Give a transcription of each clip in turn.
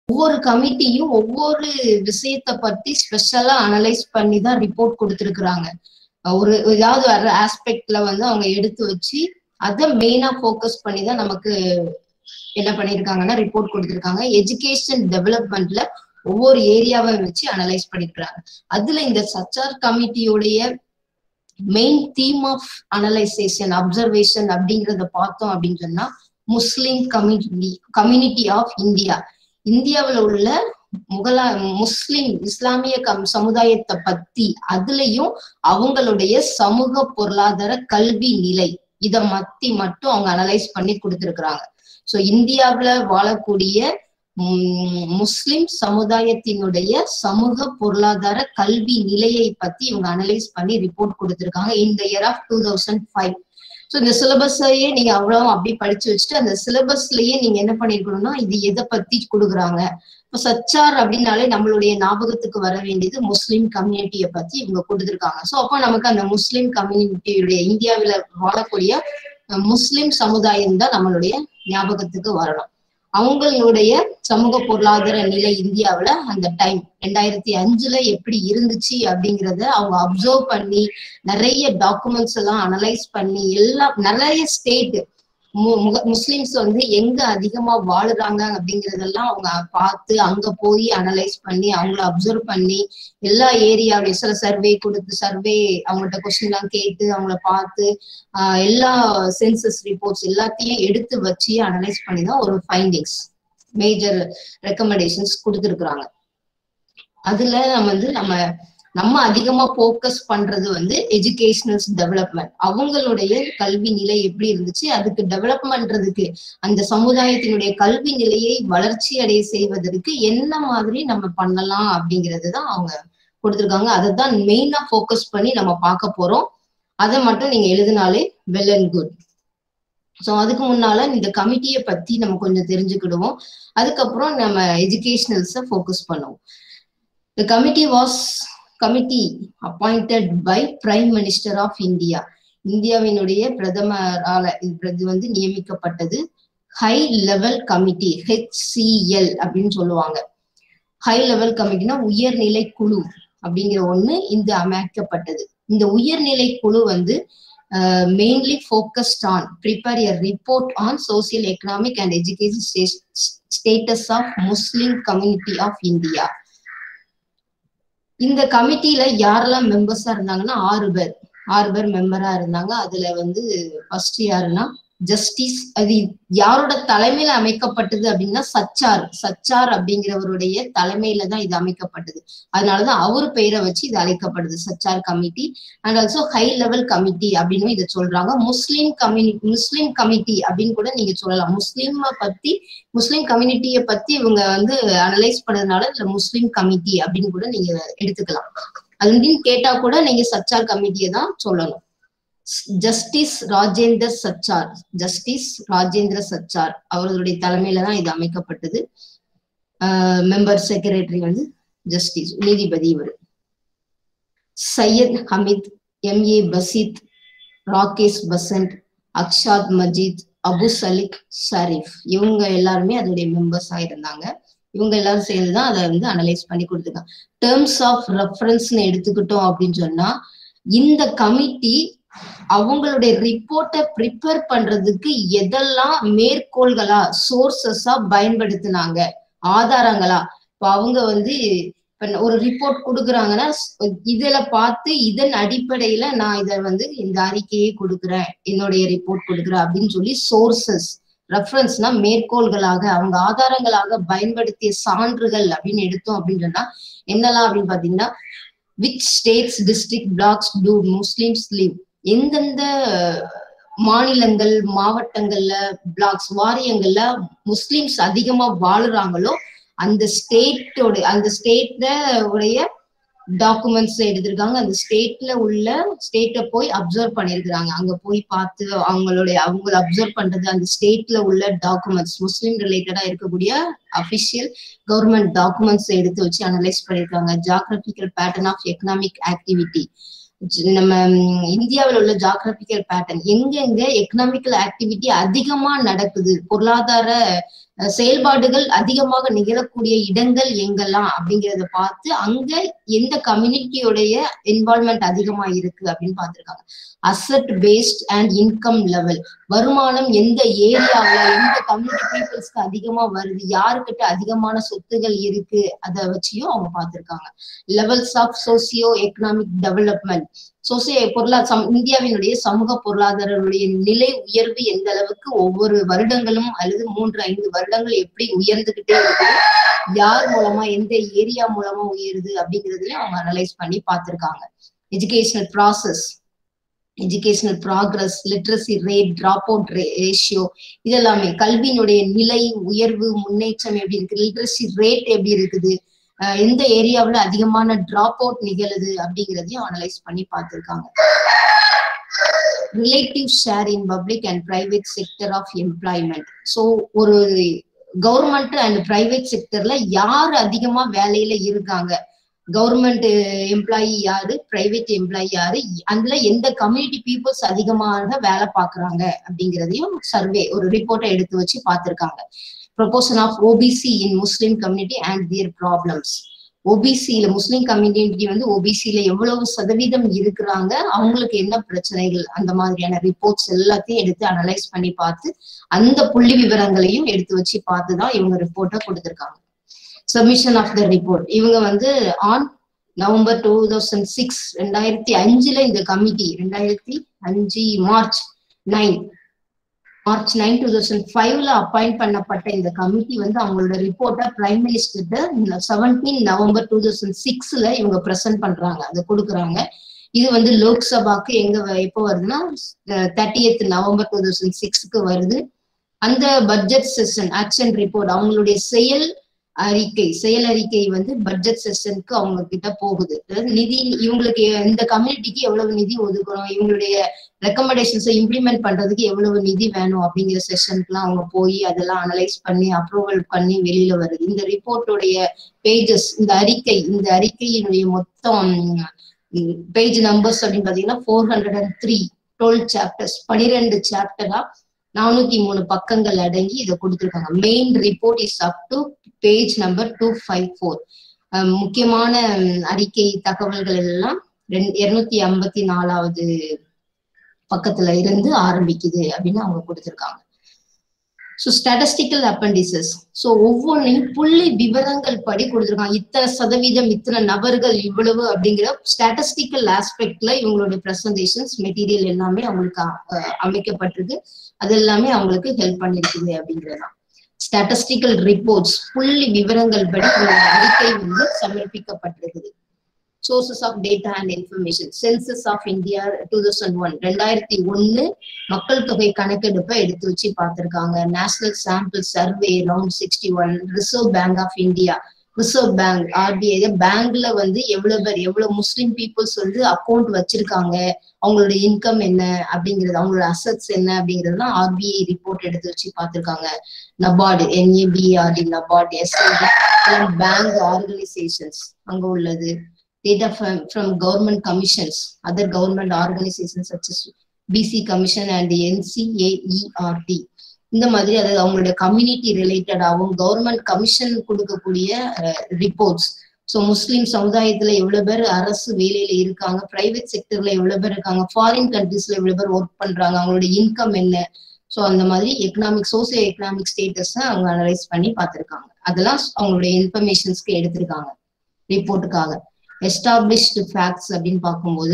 ஒவ்வொரு கமிட்டியும் ஒவ்வொரு விஷயத்த பத்தி ஸ்பெஷலா அனலைஸ் பண்ணி தான் ரிப்போர்ட் கொடுத்திருக்கிறாங்க ஒரு ஏதாவது வர்ற ஆஸ்பெக்ட்ல வந்து அவங்க எடுத்து வச்சு அதை மெயினா ஃபோக்கஸ் பண்ணி தான் நமக்கு என்ன பண்ணிருக்காங்கன்னா ரிப்போர்ட் கொடுத்திருக்காங்க எஜுகேஷன் டெவலப்மெண்ட்ல ஒவ்வொரு ஏரியாவை வச்சு அனலைஸ் பண்ணிருக்காங்க அதுல இந்த சச்சார் கமிட்டியோடைய main theme of analysation observation அப்படிங்கறத பார்த்தோம் அப்படின்னு சொன்னா Muslim community community of India இந்தியாவில் உள்ள முகலா முஸ்லிம் இஸ்லாமிய கம் சமுதாயத்தை பத்தி அதுலயும் அவங்களுடைய சமூக பொருளாதார கல்வி நிலை இத மத்தி மட்டும் அவங்க அனலைஸ் பண்ணி கொடுத்திருக்கிறாங்க சோ இந்தியாவுல வாழக்கூடிய முஸ்லிம் சமுதாயத்தினுடைய சமூக பொருளாதார கல்வி நிலையை பத்தி இவங்க அனலைஸ் பண்ணி ரிப்போர்ட் கொடுத்திருக்காங்க இந்த year of two thousand five so இந்த சிலபஸையே நீங்க அவ்வளவு அப்படி படிச்சு வச்சுட்டு அந்த சிலபஸ்லயே நீங்க என்ன பண்ணிருக்கணும்னா இது எதை பத்தி கொடுக்குறாங்க இப்போ சச்சார் அப்படின்னாலே நம்மளுடைய ஞாபகத்துக்கு வர வேண்டியது முஸ்லிம் கம்யூனிட்டியை பத்தி இவங்க கொடுத்துருக்காங்க ஸோ அப்போ நமக்கு அந்த முஸ்லிம் கம்யூனிட்டியுடைய இந்தியாவில வாழக்கூடிய முஸ்லிம் சமுதாயம் தான் நம்மளுடைய ஞாபகத்துக்கு வரணும் அவங்களுடைய சமூக பொருளாதார நிலை இந்தியாவில அந்த டைம் ரெண்டாயிரத்தி அஞ்சுல எப்படி இருந்துச்சு அப்படிங்கிறத அவங்க அப்சர்வ் பண்ணி நிறைய டாக்குமெண்ட்ஸ் எல்லாம் அனலைஸ் பண்ணி எல்லாம் நிறைய ஸ்டேட் முஸ்லிம்ஸ் வந்து எங்க அதிகமா வாழுறாங்க அப்படிங்கறதெல்லாம் அவங்க பார்த்து அங்க போய் அனலைஸ் பண்ணி அவங்கள அப்சர்வ் பண்ணி எல்லா ஏரியாவிலையும் சில சர்வே கொடுத்து சர்வே அவங்கள்ட்ட கொஸ்டின் எல்லாம் கேட்டு அவங்கள பார்த்து ஆஹ் எல்லா சென்சஸ் ரிப்போர்ட்ஸ் எல்லாத்தையும் எடுத்து வச்சு அனலைஸ் பண்ணி தான் ஒரு ஃபைண்டிங்ஸ் மேஜர் ரெக்கமெண்டேஷன்ஸ் கொடுத்துருக்குறாங்க அதுல நம்ம வந்து நம்ம நம்ம அதிகமா போக்கஸ் பண்றது வந்து எஜுகேஷனல் டெவலப்மெண்ட் அவங்களுடைய கல்வி நிலை எப்படி இருந்துச்சு அதுக்கு டெவலப்மெண்ட்றதுக்கு அந்த சமுதாயத்தினுடைய கல்வி நிலையை வளர்ச்சி அடைய செய்வதற்கு என்ன மாதிரி நம்ம பண்ணலாம் அப்படிங்கிறது தான் அவங்க கொடுத்துருக்காங்க அதை தான் மெயினா ஃபோக்கஸ் பண்ணி நம்ம பார்க்க போறோம் அதை மட்டும் நீங்க எழுதினாலே வெல் அண்ட் குட் ஸோ அதுக்கு முன்னால இந்த கமிட்டியை பத்தி நம்ம கொஞ்சம் தெரிஞ்சுக்கிடுவோம் அதுக்கப்புறம் நம்ம எஜுகேஷனல்ஸை ஃபோக்கஸ் பண்ணுவோம் The committee was committee appointed by Prime Minister of India. இந்தியாவினுடைய பிரதமரால இது வந்து நியமிக்கப்பட்டது ஹை லெவல் கமிட்டி ஹெச்சிஎல் அப்படின்னு சொல்லுவாங்க ஹை லெவல் கமிட்டினா உயர்நிலை குழு அப்படிங்கிற ஒண்ணு இந்த அமைக்கப்பட்டது இந்த உயர்நிலை குழு வந்து mainly focused on prepare a report on social economic and education status of Muslim community of India இந்த கமிட்டியில யாரெல்லாம் மெம்பர்ஸா இருந்தாங்கன்னா ஆறு பேர் ஆறு பேர் மெம்பரா இருந்தாங்க அதுல வந்து ஃபர்ஸ்ட் யாருன்னா ஜஸ்டிஸ் அது யாரோட தலைமையில அமைக்கப்பட்டது அப்படின்னா சச்சார் சச்சார் அப்படிங்கிறவருடைய தலைமையில தான் இது அமைக்கப்பட்டது அதனாலதான் அவர் பெயரை வச்சு இது அழைக்கப்படுது Sachar committee and also high level committee அப்படின்னு இதை சொல்றாங்க முஸ்லீம் கம்யூனிட்டி முஸ்லீம் கமிட்டி அப்படின்னு கூட நீங்க சொல்லலாம் முஸ்லீம் பத்தி முஸ்லீம் கம்யூனிட்டியை பத்தி இவங்க வந்து அனலைஸ் பண்ணதுனால இதுல முஸ்லீம் கமிட்டி அப்படின்னு கூட நீங்க எடுத்துக்கலாம் அது கேட்டா கூட நீங்க சச்சார் கமிட்டியை தான் சொல்லணும் ஜஸ்டிஸ் ராஜேந்தர் சச்சார் ஜஸ்டிஸ் ராஜேந்திர சச்சார் அவர்களுடைய தலைமையில தான் இது அமைக்கப்பட்டது மெம்பர் செக்ரட்டரி வந்து ஜஸ்டிஸ் நீதிபதி இவர் சையத் ஹமீத் எம் ஏ பசீத் ராகேஷ் பசந்த் அக்ஷாத் மஜீத் அபு சலிக் ஷரீஃப் இவங்க எல்லாருமே அதோடைய மெம்பர்ஸா இருந்தாங்க இவங்க எல்லாரும் சேர்ந்து தான் அதை வந்து அனலைஸ் பண்ணி கொடுத்துருக்காங்க டேர்ம்ஸ் ஆஃப் ரெஃபரன்ஸ்னு எடுத்துக்கிட்டோம் அப்படின்னு சொன்னா இந்த கமிட்டி அவங்களுடைய ரிப்போர்ட்டை ப்ரிப்பேர் பண்றதுக்கு எதெல்லாம் மேற்கோள்களா சோர்சஸா பயன்படுத்தினாங்க ஆதாரங்களா இப்ப அவங்க வந்து இப்ப ஒரு ரிப்போர்ட் கொடுக்குறாங்கன்னா இதுல பார்த்து இதன் அடிப்படையில நான் இத வந்து இந்த அறிக்கையை கொடுக்குறேன் என்னுடைய ரிப்போர்ட் கொடுக்குறேன் அப்படின்னு சொல்லி சோர்சஸ் ரெஃபரன்ஸ்னா மேற்கோள்களாக அவங்க ஆதாரங்களாக பயன்படுத்திய சான்றுகள் அப்படின்னு எடுத்தோம் அப்படின்னு சொன்னா என்னெல்லாம் அப்படின்னு பாத்தீங்கன்னா which states district blocks do Muslims live எந்தெந்த மாநிலங்கள் மாவட்டங்கள்ல பிளாக்ஸ் வாரியங்கள்ல முஸ்லிம்ஸ் அதிகமா வாழுறாங்களோ அந்த ஸ்டேட்டோட அந்த ஸ்டேட்ல உடைய டாக்குமெண்ட்ஸ் எடுத்திருக்காங்க அந்த ஸ்டேட்ல உள்ள ஸ்டேட்டை போய் அப்சர்வ் பண்ணிருக்கிறாங்க அங்க போய் பார்த்து அவங்களுடைய அவங்க அப்சர்வ் பண்றது அந்த ஸ்டேட்ல உள்ள டாக்குமெண்ட்ஸ் முஸ்லீம் ரிலேட்டடா இருக்கக்கூடிய அபிஷியல் கவர்மெண்ட் டாக்குமெண்ட்ஸ் எடுத்து வச்சு அனலைஸ் பண்ணிருக்காங்க geographical pattern of economic activity நம்ம இந்தியாவில் உள்ள ஜாகிரபிக்கல் பேட்டர்ன் எங்கெங்க எக்கனாமிக்கல் ஆக்டிவிட்டி அதிகமா நடக்குது பொருளாதார செயல்பாடுகள் அதிகமாக நிகழக்கூடிய இடங்கள் எங்கெல்லாம் அப்படிங்கறத பார்த்து அங்க எந்த கம்யூனிட்டியோடைய இன்வால்மெண்ட் அதிகமா இருக்கு அப்படின்னு பார்த்திருக்காங்க asset based and income level வருமானம் எந்த ஏரியாவில் எந்த கம்யூனிட்டி பீப்புள்ஸ்க்கு அதிகமா வருது யாருக்கிட்ட அதிகமான சொத்துகள் இருக்கு அதை வச்சியும் அவங்க பார்த்திருக்காங்க levels of socio economic development socio பொருளாதார இந்தியாவினுடைய சமூக பொருளாதாரனுடைய நிலை உயர்வு எந்த அளவுக்கு ஒவ்வொரு வருடங்களும் அல்லது மூன்று ஐந்து வருடங்கள் எப்படி உயர்ந்துகிட்டே இருக்குது யார் மூலமா எந்த ஏரியா மூலமா உயருது அப்படிங்கறதுலயும் அவங்க அனலைஸ் பண்ணி பார்த்திருக்காங்க educational process educational progress literacy rate drop out ratio இதெல்லாமே கல்வியினுடைய நிலை உயர்வு முன்னேற்றம் எப்படி இருக்கு லிட்ரஸி ரேட் எப்படி இருக்குது எந்த ஏரியாவில் அதிகமான டிராப் அவுட் நிகழுது அப்படிங்கிறதையும் அனலைஸ் பண்ணி பார்த்துருக்காங்க relative share in public and private sector of employment so ஒரு கவர்மெண்ட் அண்ட் பிரைவேட் செக்டர்ல யார் அதிகமா வேலையில இருக்காங்க கவர்மெண்ட் எம்ப்ளாயி யாரு பிரைவேட் எம்ப்ளாயி யாரு அதுல எந்த கம்யூனிட்டி பீப்புள்ஸ் அதிகமாக வேலை பாக்குறாங்க அப்படிங்கிறதையும் சர்வே ஒரு ரிப்போர்ட்டை எடுத்து வச்சு பார்த்திருக்காங்க proportion of OBC in Muslim community and their problems ஓபிசியில முஸ்லிம் கம்யூனிட்டி வந்து ஓபிசியில எவ்வளவு சதவீதம் இருக்கிறாங்க அவங்களுக்கு என்ன பிரச்சனைகள் அந்த மாதிரியான ரிப்போர்ட்ஸ் எல்லாத்தையும் எடுத்து அனலைஸ் பண்ணி பார்த்து அந்த புள்ளி விவரங்களையும் எடுத்து வச்சு பார்த்து தான் இவங்க ரிப்போர்ட்டை கொடுத்திருக்காங்க சப்மிஷன் ஆஃப் த ரிப்போர்ட் இவங்க வந்து on November two thousand six ரெண்டாயிரத்தி அஞ்சுல இந்த கமிட்டி ரெண்டாயிரத்தி அஞ்சு March nine March nine two thousand ஃபைவ்ல அப்பாயிண்ட் பண்ணப்பட்ட இந்த கமிட்டி வந்து அவங்களோட ரிப்போர்ட்டை பிரைம் மினிஸ்டர்கிட்ட செவன்டீன் நவம்பர் டூ தௌசண்ட் சிக்ஸ்ல இவங்க ப்ரெசென்ட் பண்றாங்க அதை கொடுக்குறாங்க இது வந்து லோக்சபாக்கு எங்க எப்போ வருதுன்னா தேர்ட்டியத் நவம்பர் டூ தௌசண்ட் சிக்ஸ்க்கு வருது அந்த பட்ஜெட் செஷன் ஆக்ஷன் ரிப்போர்ட் அவங்களுடைய செயல் அறிக்கை செயல் அறிக்கை வந்து பட்ஜெட் செஷனுக்கு அவங்க கிட்ட போகுது நிதி இவங்களுக்கு இந்த கம்யூனிட்டிக்கு எவ்வளவு நிதி ஒதுக்கணும் இவங்களுடைய ரெக்கமெண்டேஷன்ஸை இம்ப்ளிமெண்ட் பண்றதுக்கு எவ்வளவு நிதி வேணும் அப்படிங்கிற செஷனுக்குலாம் அவங்க போய் அதெல்லாம் அனலைஸ் பண்ணி அப்ரூவல் பண்ணி வெளியில வருது இந்த ரிப்போர்ட்டுடைய பேஜஸ் இந்த அறிக்கை இந்த அறிக்கையினுடைய மொத்தம் பேஜ் நம்பர்ஸ் அப்படின்னு பாத்தீங்கன்னா four hundred and three twelve chapters பனிரெண்டு சாப்டரா நானூத்தி மூணு பக்கங்கள் அடங்கி இதை கொடுத்துருக்காங்க main report is up to page number two five four முக்கியமான அறிக்கை தகவல்கள் எல்லாம் ரெண்டு இருநூத்தி ஐம்பத்தி நாலாவது பக்கத்துல இருந்து ஆரம்பிக்குது அப்படின்னு அவங்க கொடுத்துருக்காங்க ஸோ ஸ்டாட்டிஸ்டிக்கல் அப்பண்டிசஸ் ஸோ ஒவ்வொன்றையும் புள்ளி விவரங்கள் படி கொடுத்துருக்காங்க இத்தனை சதவீதம் இத்தனை நபர்கள் இவ்வளவு அப்படிங்கிற ஸ்டாட்டிஸ்டிக்கல் ஆஸ்பெக்ட்ல இவங்களோட ப்ரெசன்டேஷன்ஸ் மெட்டீரியல் எல்லாமே அவங்களுக்கு அமைக்கப்பட்டிருக்கு அது எல்லாமே அவங்களுக்கு ஹெல்ப் பண்ணிருக்குது அப்படிங்கிறதான் ஸ்டாட்டிஸ்டிக்கல் ரிப்போர்ட்ஸ் புள்ளி விவரங்கள் படி உங்களோட அறிக்கை வந்து சமர்ப்பிக்கப்பட்டிருக்குது sources of data and information census of India two thousand one ரெண்டாயிரத்தி ஒன்னு மக்கள் தொகை கணக்கெடுப்பை எடுத்து வச்சு பார்த்திருக்காங்க National Sample Survey round sixty one Reserve Bank of India Reserve Bank RBI பேங்க்ல வந்து எவ்வளவு பேர் எவ்வளவு முஸ்லிம் பீப்புள்ஸ் வந்து அக்கௌண்ட் வச்சிருக்காங்க அவங்களோட இன்கம் என்ன அப்படிங்கிறது அவங்களோட அசட்ஸ் என்ன அப்படிங்கறதுலாம் ஆர்பிஐ ரிப்போர்ட் எடுத்து வச்சு பார்த்திருக்காங்க NABARD NABARD NABARD SID bank organisations அங்க உள்ளது data from, from government commissions, other government organizations such as BC Commission and NCAERT. இந்த மாதிரி அதாவது அவங்களுடைய கம்யூனிட்டி ரிலேட்டடாகவும் கவர்மெண்ட் கமிஷன் கொடுக்கக்கூடிய ரிப்போர்ட்ஸ் ஸோ முஸ்லீம் சமுதாயத்துல எவ்வளவு பேர் அரசு வேலையில இருக்காங்க பிரைவேட் செக்டர்ல எவ்வளவு பேர் இருக்காங்க ஃபாரின் கண்ட்ரீஸ்ல எவ்வளவு பேர் ஒர்க் பண்றாங்க அவங்களோட இன்கம் என்ன ஸோ அந்த மாதிரி எக்கனாமிக் சோசியோ எக்கனாமிக் ஸ்டேட்டஸ் அவங்க அனலைஸ் பண்ணி பார்த்திருக்காங்க அதெல்லாம் அவங்களுடைய இன்ஃபர்மேஷன்ஸ்க்கு எடுத்திருக்காங்க ரிப்போர்ட்டுக்காக எஸ்டாப்ளிஷ்டு ஃபேக்ட்ஸ் அப்படின்னு பார்க்கும்போது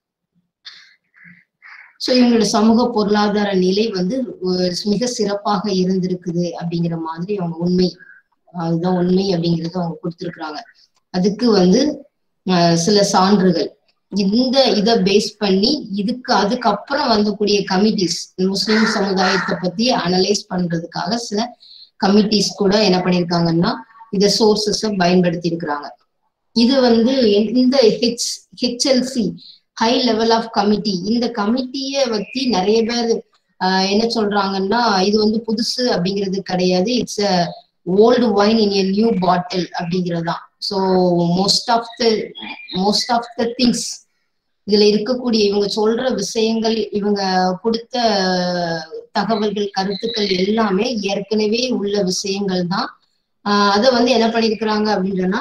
ஸோ இவங்களோட சமூக பொருளாதார நிலை வந்து மிக சிறப்பாக இருந்திருக்குது அப்படிங்கிற மாதிரி அவங்க உண்மை அதுதான் உண்மை அப்படிங்கறத அவங்க கொடுத்துருக்குறாங்க அதுக்கு வந்து சில சான்றுகள் இந்த இதை பேஸ் பண்ணி இதுக்கு அதுக்கப்புறம் வந்தக்கூடிய கமிட்டிஸ் முஸ்லிம் சமுதாயத்தை பத்தி அனலைஸ் பண்றதுக்காக சில கமிட்டிஸ் கூட என்ன பண்ணிருக்காங்கன்னா இந்த சோர்சஸ பயன்படுத்தி இருக்கிறாங்க இது வந்து இந்த H HLC high level of committee இந்த கமிட்டிய பத்தி நிறைய பேர் என்ன சொல்றாங்கன்னா இது வந்து புதுசு அப்படிங்கிறது கிடையாது it's a old wine in a new bottle அப்படிங்கிறதுதான் so most of the most of the things இதுல இருக்கக்கூடிய இவங்க சொல்ற விஷயங்கள் இவங்க கொடுத்த தகவல்கள் கருத்துக்கள் எல்லாமே ஏற்கனவே உள்ள விஷயங்கள் தான் ஆஹ் அதை வந்து என்ன பண்ணிருக்கிறாங்க அப்படின்னு சொன்னா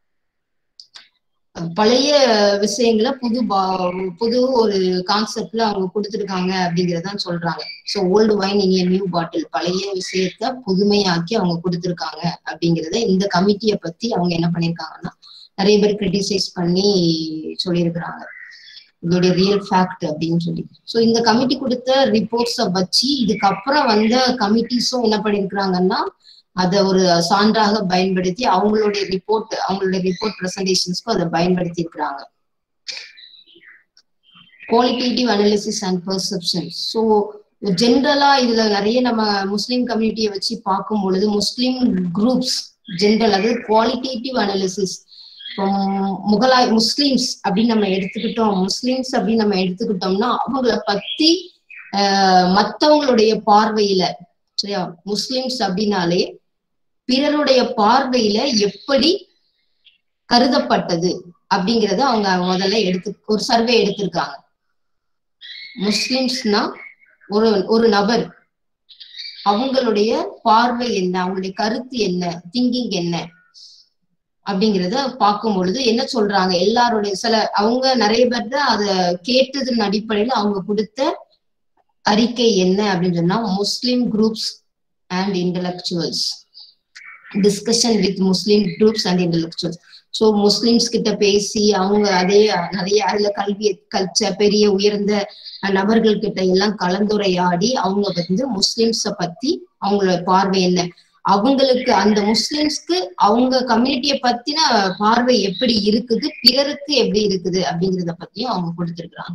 பழைய விஷயங்களை புது பா புது ஒரு கான்செப்ட்ல அவங்க கொடுத்துருக்காங்க அப்படிங்கறதான் சொல்றாங்க so old wine in new bottle பழைய விஷயத்த புதுமையாக்கி அவங்க கொடுத்துருக்காங்க அப்படிங்கறத இந்த கமிட்டியை பத்தி அவங்க என்ன பண்ணிருக்காங்கன்னா நிறைய பேர் கிரிட்டிசைஸ் பண்ணி சொல்லியிருக்கிறாங்க இதோடைய ரியல் ஃபேக்ட் அப்படின்னு சொல்லி ஸோ இந்த கமிட்டி கொடுத்த ரிப்போர்ட்ஸை வச்சு இதுக்கப்புறம் வந்த கமிட்டிஸும் என்ன பண்ணிருக்கிறாங்கன்னா அதை ஒரு சான்றாக பயன்படுத்தி அவங்களுடைய ரிப்போர்ட் அவங்களுடைய ரிப்போர்ட் ப்ரெசன்டேஷன்ஸ்க்கும் அதை பயன்படுத்தி இருக்கிறாங்க qualitative analysis and perception so generally இதுல நிறைய நம்ம முஸ்லீம் கம்யூனிட்டியை வச்சு பார்க்கும் பொழுது முஸ்லீம் குரூப்ஸ் ஜென்ரல் அது குவாலிட்டேட்டிவ் அனாலிசிஸ் முகலாய் முஸ்லிம்ஸ் அப்படின்னு நம்ம எடுத்துக்கிட்டோம் முஸ்லிம்ஸ் அப்படின்னு நம்ம எடுத்துக்கிட்டோம்னா அவங்கள பத்தி ஆஹ் மத்தவங்களுடைய பார்வையில சரியா முஸ்லிம்ஸ் அப்படின்னாலே பிறருடைய பார்வையில எப்படி கருதப்பட்டது அப்படிங்கறத அவங்க முதல்ல எடுத்து ஒரு சர்வே எடுத்திருக்காங்க முஸ்லிம்ஸ்னா ஒரு ஒரு நபர் அவங்களுடைய பார்வை என்ன அவங்களுடைய கருத்து என்ன திங்கிங் என்ன அப்படிங்கிறத பார்க்கும் பொழுது என்ன சொல்றாங்க எல்லாருடைய சில அவங்க நிறைய பேர் தான் அதை கேட்டதன் அடிப்படையில அவங்க கொடுத்த அறிக்கை என்ன அப்படின்னு சொன்னா Muslim groups and intellectuals discussion with Muslim groups and intellectuals so Muslims கிட்ட பேசி அவங்க அதே நிறைய அதுல கல்வி கல்ச்சர் பெரிய உயர்ந்த நபர்கள் கிட்ட எல்லாம் கலந்துரையாடி அவங்க வந்து முஸ்லிம்ஸ பத்தி அவங்களோட பார்வை என்ன அவங்களுக்கு அந்த முஸ்லிம்ஸ்க்கு அவங்க கம்யூனிட்டியை பத்தின பார்வை எப்படி இருக்குது பிறருக்கு எப்படி இருக்குது அப்படிங்கிறத பத்தியும் அவங்க கொடுத்திருக்கிறாங்க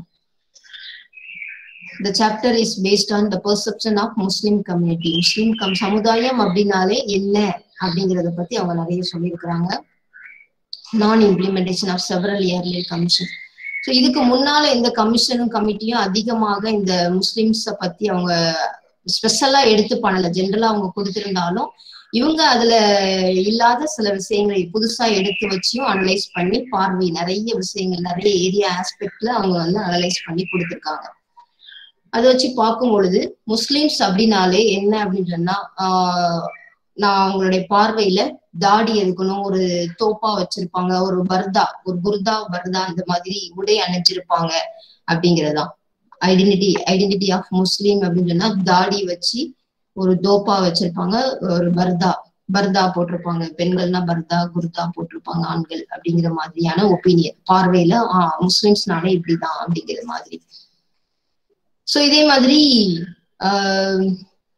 the chapter is based on the perception of muslim community Muslim கம் சமுதாயம் அப்படின்னாலே என்ன அப்படிங்கறத பத்தி அவங்க நிறைய சொல்லியிருக்கிறாங்க non implementation of several early commission so இதுக்கு முன்னால இந்த கமிஷனும் கமிட்டியும் அதிகமாக இந்த முஸ்லிம்ஸ பத்தி அவங்க ஸ்பெஷலா எடுத்து பண்ணல ஜென்ரலா அவங்க கொடுத்திருந்தாலும் இவங்க அதுல இல்லாத சில விஷயங்களை புதுசா எடுத்து வச்சியும் அனலைஸ் பண்ணி பார்வை நிறைய விஷயங்கள் நிறைய ஏரியா ஆஸ்பெக்ட்ல அவங்க வந்து அனலைஸ் பண்ணி கொடுத்துருக்காங்க அதை வச்சு பார்க்கும் பொழுது முஸ்லிம்ஸ் அப்படின்னாலே என்ன அப்படின்னு சொன்னா ஆஹ் நான் அவங்களுடைய பார்வையில தாடி இருக்கணும் ஒரு தோப்பா வச்சிருப்பாங்க ஒரு பர்தா ஒரு குர்தா பர்தா இந்த மாதிரி உடை அணிஞ்சிருப்பாங்க அப்படிங்கறதுதான் ஐடென்டிட்டி ஐடென்டிட்டி ஆஃப் முஸ்லீம் அப்படின்னு சொன்னா தாடி வச்சு ஒரு தோப்பா வச்சிருப்பாங்க ஒரு பர்தா பர்தா போட்டிருப்பாங்க பெண்கள்னா பர்தா குர்தா போட்டிருப்பாங்க ஆண்கள் அப்படிங்கிற மாதிரியான ஒப்பீனியன் பார்வையில ஆஹ் முஸ்லிம்ஸ்னாலே இப்படிதான் அப்படிங்கிற மாதிரி சோ இதே மாதிரி ஆஹ்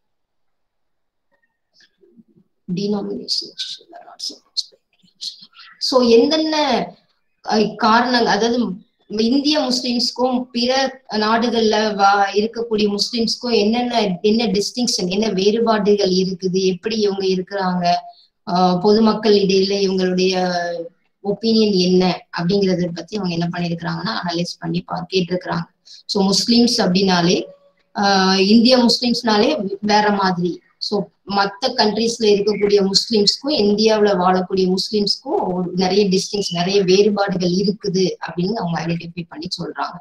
சோ எந்தென்ன காரணங்கள் அதாவது இந்திய முஸ்லிம்ஸ்க்கும் பிற நாடுகள்ல வா இருக்கக்கூடிய முஸ்லிம்ஸ்க்கும் என்னென்ன என்ன டிஸ்டிங்ஷன் என்ன வேறுபாடுகள் இருக்குது எப்படி இவங்க இருக்கிறாங்க பொதுமக்கள் இடையில இவங்களுடைய ஒப்பீனியன் என்ன அப்படிங்கறத பத்தி அவங்க என்ன பண்ணிருக்கிறாங்கன்னா அனலைஸ் பண்ணி பா கேட்டிருக்கிறாங்க ஸோ முஸ்லிம்ஸ் அப்படின்னாலே ஆஹ் இந்திய முஸ்லிம்ஸ்னாலே வேற மாதிரி ஸோ மற்ற கண்ட்ரீஸ்ல இருக்கக்கூடிய முஸ்லிம்ஸ்க்கும் இந்தியாவுல வாழக்கூடிய முஸ்லிம்ஸ்க்கும் நிறைய டிஸ்டிங்ஸ் நிறைய வேறுபாடுகள் இருக்குது அப்படின்னு அவங்க ஐடென்டிஃபை பண்ணி சொல்றாங்க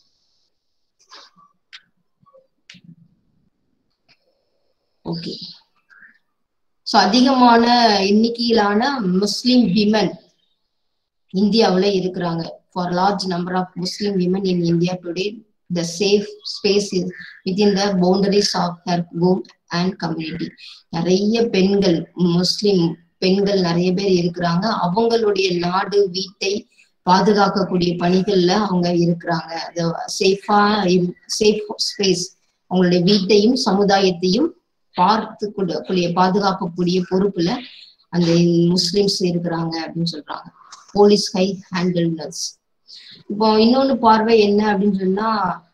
ஓகே ஸோ அதிகமான எண்ணிக்கையிலான முஸ்லிம் விமன் இந்தியாவுல இருக்கிறாங்க for large number of Muslim women in India today the safe space is within the boundaries of her home and community நிறைய பெண்கள் முஸ்லிம் பெண்கள் நிறைய பேர் இருக்கிறாங்க அவங்களுடைய நாடு வீட்டை பாதுகாக்கக்கூடிய பணிகள்ல அவங்க இருக்கிறாங்க அது சேஃபா சேஃப் ஸ்பேஸ் அவங்களுடைய வீட்டையும் சமுதாயத்தையும் பார்த்து கூடிய பாதுகாக்கக்கூடிய பொறுப்புல அந்த முஸ்லிம்ஸ் இருக்கிறாங்க அப்படின்னு சொல்றாங்க போலீஸ் ஹை ஹேண்டில்னஸ் இப்போ இன்னொன்னு பார்வை என்ன அப்படின்னு சொன்னா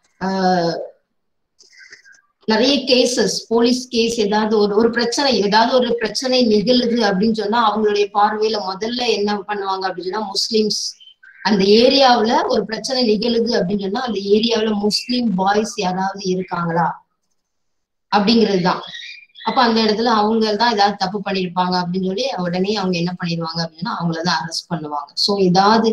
நிறைய கேசஸ் போலீஸ் கேஸ் ஏதாவது ஒரு ஒரு பிரச்சனை ஏதாவது ஒரு பிரச்சனை நிகழுது அப்படின்னு சொன்னா அவங்களுடைய பார்வையில முதல்ல என்ன பண்ணுவாங்க அப்படின்னு சொன்னா முஸ்லிம்ஸ் அந்த ஏரியாவுல ஒரு பிரச்சனை நிகழுது அப்படின்னு சொன்னா அந்த ஏரியாவுல முஸ்லிம் பாய்ஸ் யாராவது இருக்காங்களா அப்படிங்கிறது தான் அப்ப அந்த இடத்துல அவங்க தான் ஏதாவது தப்பு பண்ணிருப்பாங்க அப்படின்னு சொல்லி உடனே அவங்க என்ன பண்ணிடுவாங்க அப்படின்னா அவங்களதான் அரெஸ்ட் பண்ணுவாங்க சோ ஏதாவது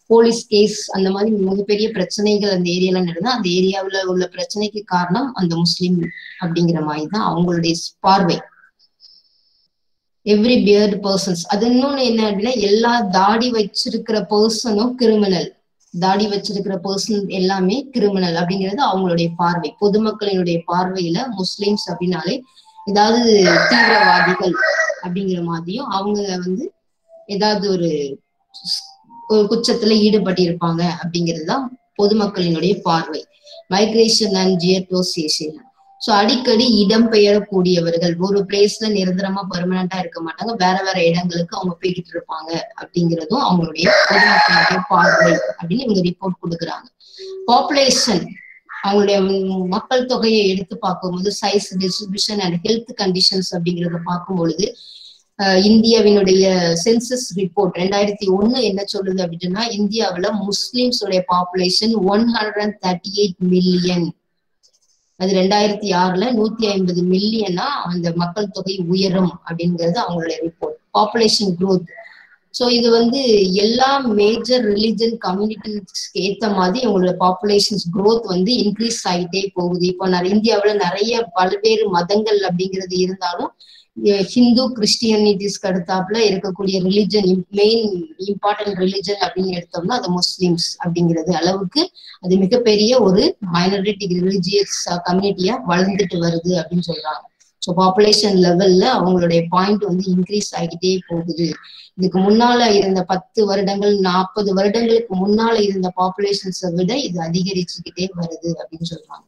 போலீஸ் கேஸ் அந்த மாதிரி மிகப்பெரிய பிரச்சனைகள் அந்த ஏரியால நடந்தா அந்த ஏரியாவுல உள்ள பிரச்சனைக்கு காரணம் அந்த முஸ்லிம் அப்படிங்கிற மாதிரி தான் அவங்களுடைய பார்வை எவ்ரி பியர்டு பர்சன்ஸ் அது இன்னொன்னு என்ன அப்படின்னா எல்லா தாடி வச்சிருக்கிற பர்சனும் கிரிமினல் தாடி வச்சிருக்கிற பர்சன் எல்லாமே கிரிமினல் அப்படிங்கிறது அவங்களுடைய பார்வை பொதுமக்களினுடைய பார்வையில முஸ்லிம்ஸ் அப்படின்னாலே ஏதாவது தீவிரவாதிகள் அப்படிங்கிற மாதிரியும் அவங்க வந்து ஏதாவது ஒரு ஒரு குற்றத்துல ஈடுபட்டு இருப்பாங்க அப்படிங்கிறதுதான் பொதுமக்களினுடைய பார்வை மைக்ரேஷன் அண்ட் ஜியட்டோசியேஷன் ஸோ அடிக்கடி இடம் பெயரக்கூடியவர்கள் ஒரு பிளேஸ்ல நிரந்தரமா பெர்மனண்டா இருக்க மாட்டாங்க வேற வேற இடங்களுக்கு அவங்க போய்கிட்டு இருப்பாங்க அப்படிங்கிறதும் அவங்களுடைய பொதுமக்களுடைய பார்வை அப்படின்னு இவங்க ரிப்போர்ட் கொடுக்குறாங்க பாப்புலேஷன் அவங்களுடைய மக்கள் தொகையை எடுத்து பார்க்கும்போது size distribution and health conditions அப்படிங்கிறத பார்க்கும் பொழுது இந்தியாவினுடைய சென்சஸ் ரிப்போர்ட் ரெண்டாயிரத்தி ஒண்ணு என்ன சொல்லுது அப்படின்னா இந்தியாவுல முஸ்லிம்ஸ் உடைய population one hundred and thirty eight million அது ரெண்டாயிரத்தி ஆறுல நூத்தி ஐம்பது மில்லியனா அந்த மக்கள் தொகை உயரும் அப்படிங்கிறது அவங்களுடைய ரிப்போர்ட் பாப்புலேஷன் குரோத் ஸோ இது வந்து எல்லா மேஜர் ரிலிஜன் கம்யூனிட்டிஸ்க்கு ஏத்த மாதிரி அவங்களோட பாப்புலேஷன்ஸ் குரோத் வந்து இன்க்ரீஸ் ஆகிட்டே போகுது இப்போ நிறைய இந்தியாவுல நிறைய பல்வேறு மதங்கள் அப்படிங்கிறது இருந்தாலும் ஹிந்து கிறிஸ்டியனிட்டிஸ்க்கு அடுத்தாப்புல இருக்கக்கூடிய ரிலிஜன் மெயின் இம்பார்ட்டன்ட் ரிலிஜன் அப்படின்னு எடுத்தோம்னா அது முஸ்லிம்ஸ் அப்படிங்கிறது அளவுக்கு அது மிகப்பெரிய ஒரு மைனாரிட்டி ரிலிஜியஸ் கம்யூனிட்டியா வளர்ந்துட்டு வருது அப்படின்னு சொல்றாங்க ஸோ பாப்புலேஷன் லெவல்ல அவங்களுடைய பாயிண்ட் வந்து இன்க்ரீஸ் ஆகிட்டே போகுது இதுக்கு முன்னால இருந்த பத்து வருடங்கள் நாற்பது வருடங்களுக்கு முன்னால இருந்த பாப்புலேஷன்ஸை விட இது அதிகரிச்சுக்கிட்டே வருது அப்படின்னு சொல்றாங்க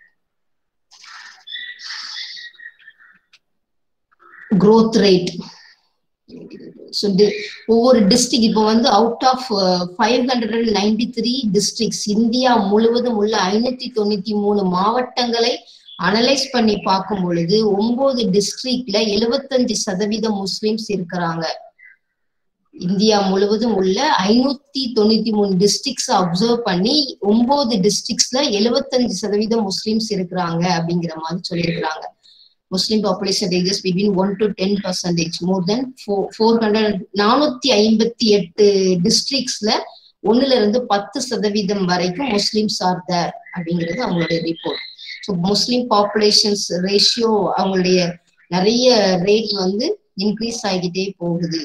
growth rate ஸோ ஒவ்வொரு டிஸ்ட்ரிக்ட் இப்போ வந்து out of five hundred and ninety three districts India முழுவதும் உள்ள ஐநூத்தி தொண்ணூத்தி மூணு மாவட்டங்களை அனலைஸ் பண்ணி பார்க்கும் பொழுது ஒன்பது டிஸ்ட்ரிக்ட்ல எழுபத்தஞ்சு சதவீதம் முஸ்லிம்ஸ் இருக்கிறாங்க இந்தியா முழுவதும் உள்ள ஐநூத்தி தொண்ணூத்தி மூணு டிஸ்ட்ரிக்ட்ஸ் அப்சர்வ் பண்ணி ஒன்பது டிஸ்ட்ரிக்ட்ஸ்ல எழுபத்தஞ்சு சதவீதம் முஸ்லிம்ஸ் இருக்கிறாங்க அப்படிங்கிற மாதிரி சொல்லியிருக்கிறாங்க Muslim population ranges between one to ten percentage more than four hundred நானூத்தி ஐம்பத்தி எட்டு டிஸ்ட்ரிக்ட்ஸ்ல ஒண்ணுல இருந்து பத்து சதவீதம் வரைக்கும் முஸ்லிம்ஸ் ஆர் தர் அப்படிங்கிறது அவங்களுடைய report so Muslim populations ratio அவங்களுடைய நிறைய ரேட் வந்து இன்க்ரீஸ் ஆகிட்டே போகுது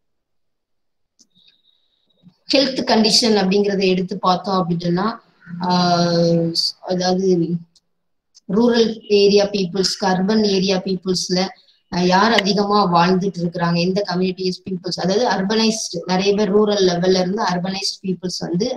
ஹெல்த் கண்டிஷன் அப்படிங்கிறத எடுத்து பார்த்தோம் அப்படின்னா அதாவது ரூரல் ஏரியா பீப்புள்ஸ்க்கு அர்பன் ஏரியா பீப்புள்ஸ்ல யார் அதிகமா வாழ்ந்துட்டு இருக்கிறாங்க எந்த கம்யூனிட்டிஸ் பீப்புள்ஸ் அதாவது அர்பனைஸ்ட் நிறைய பேர் ரூரல் லெவல்ல இருந்து அர்பனைஸ்ட் பீப்புள்ஸ் வந்து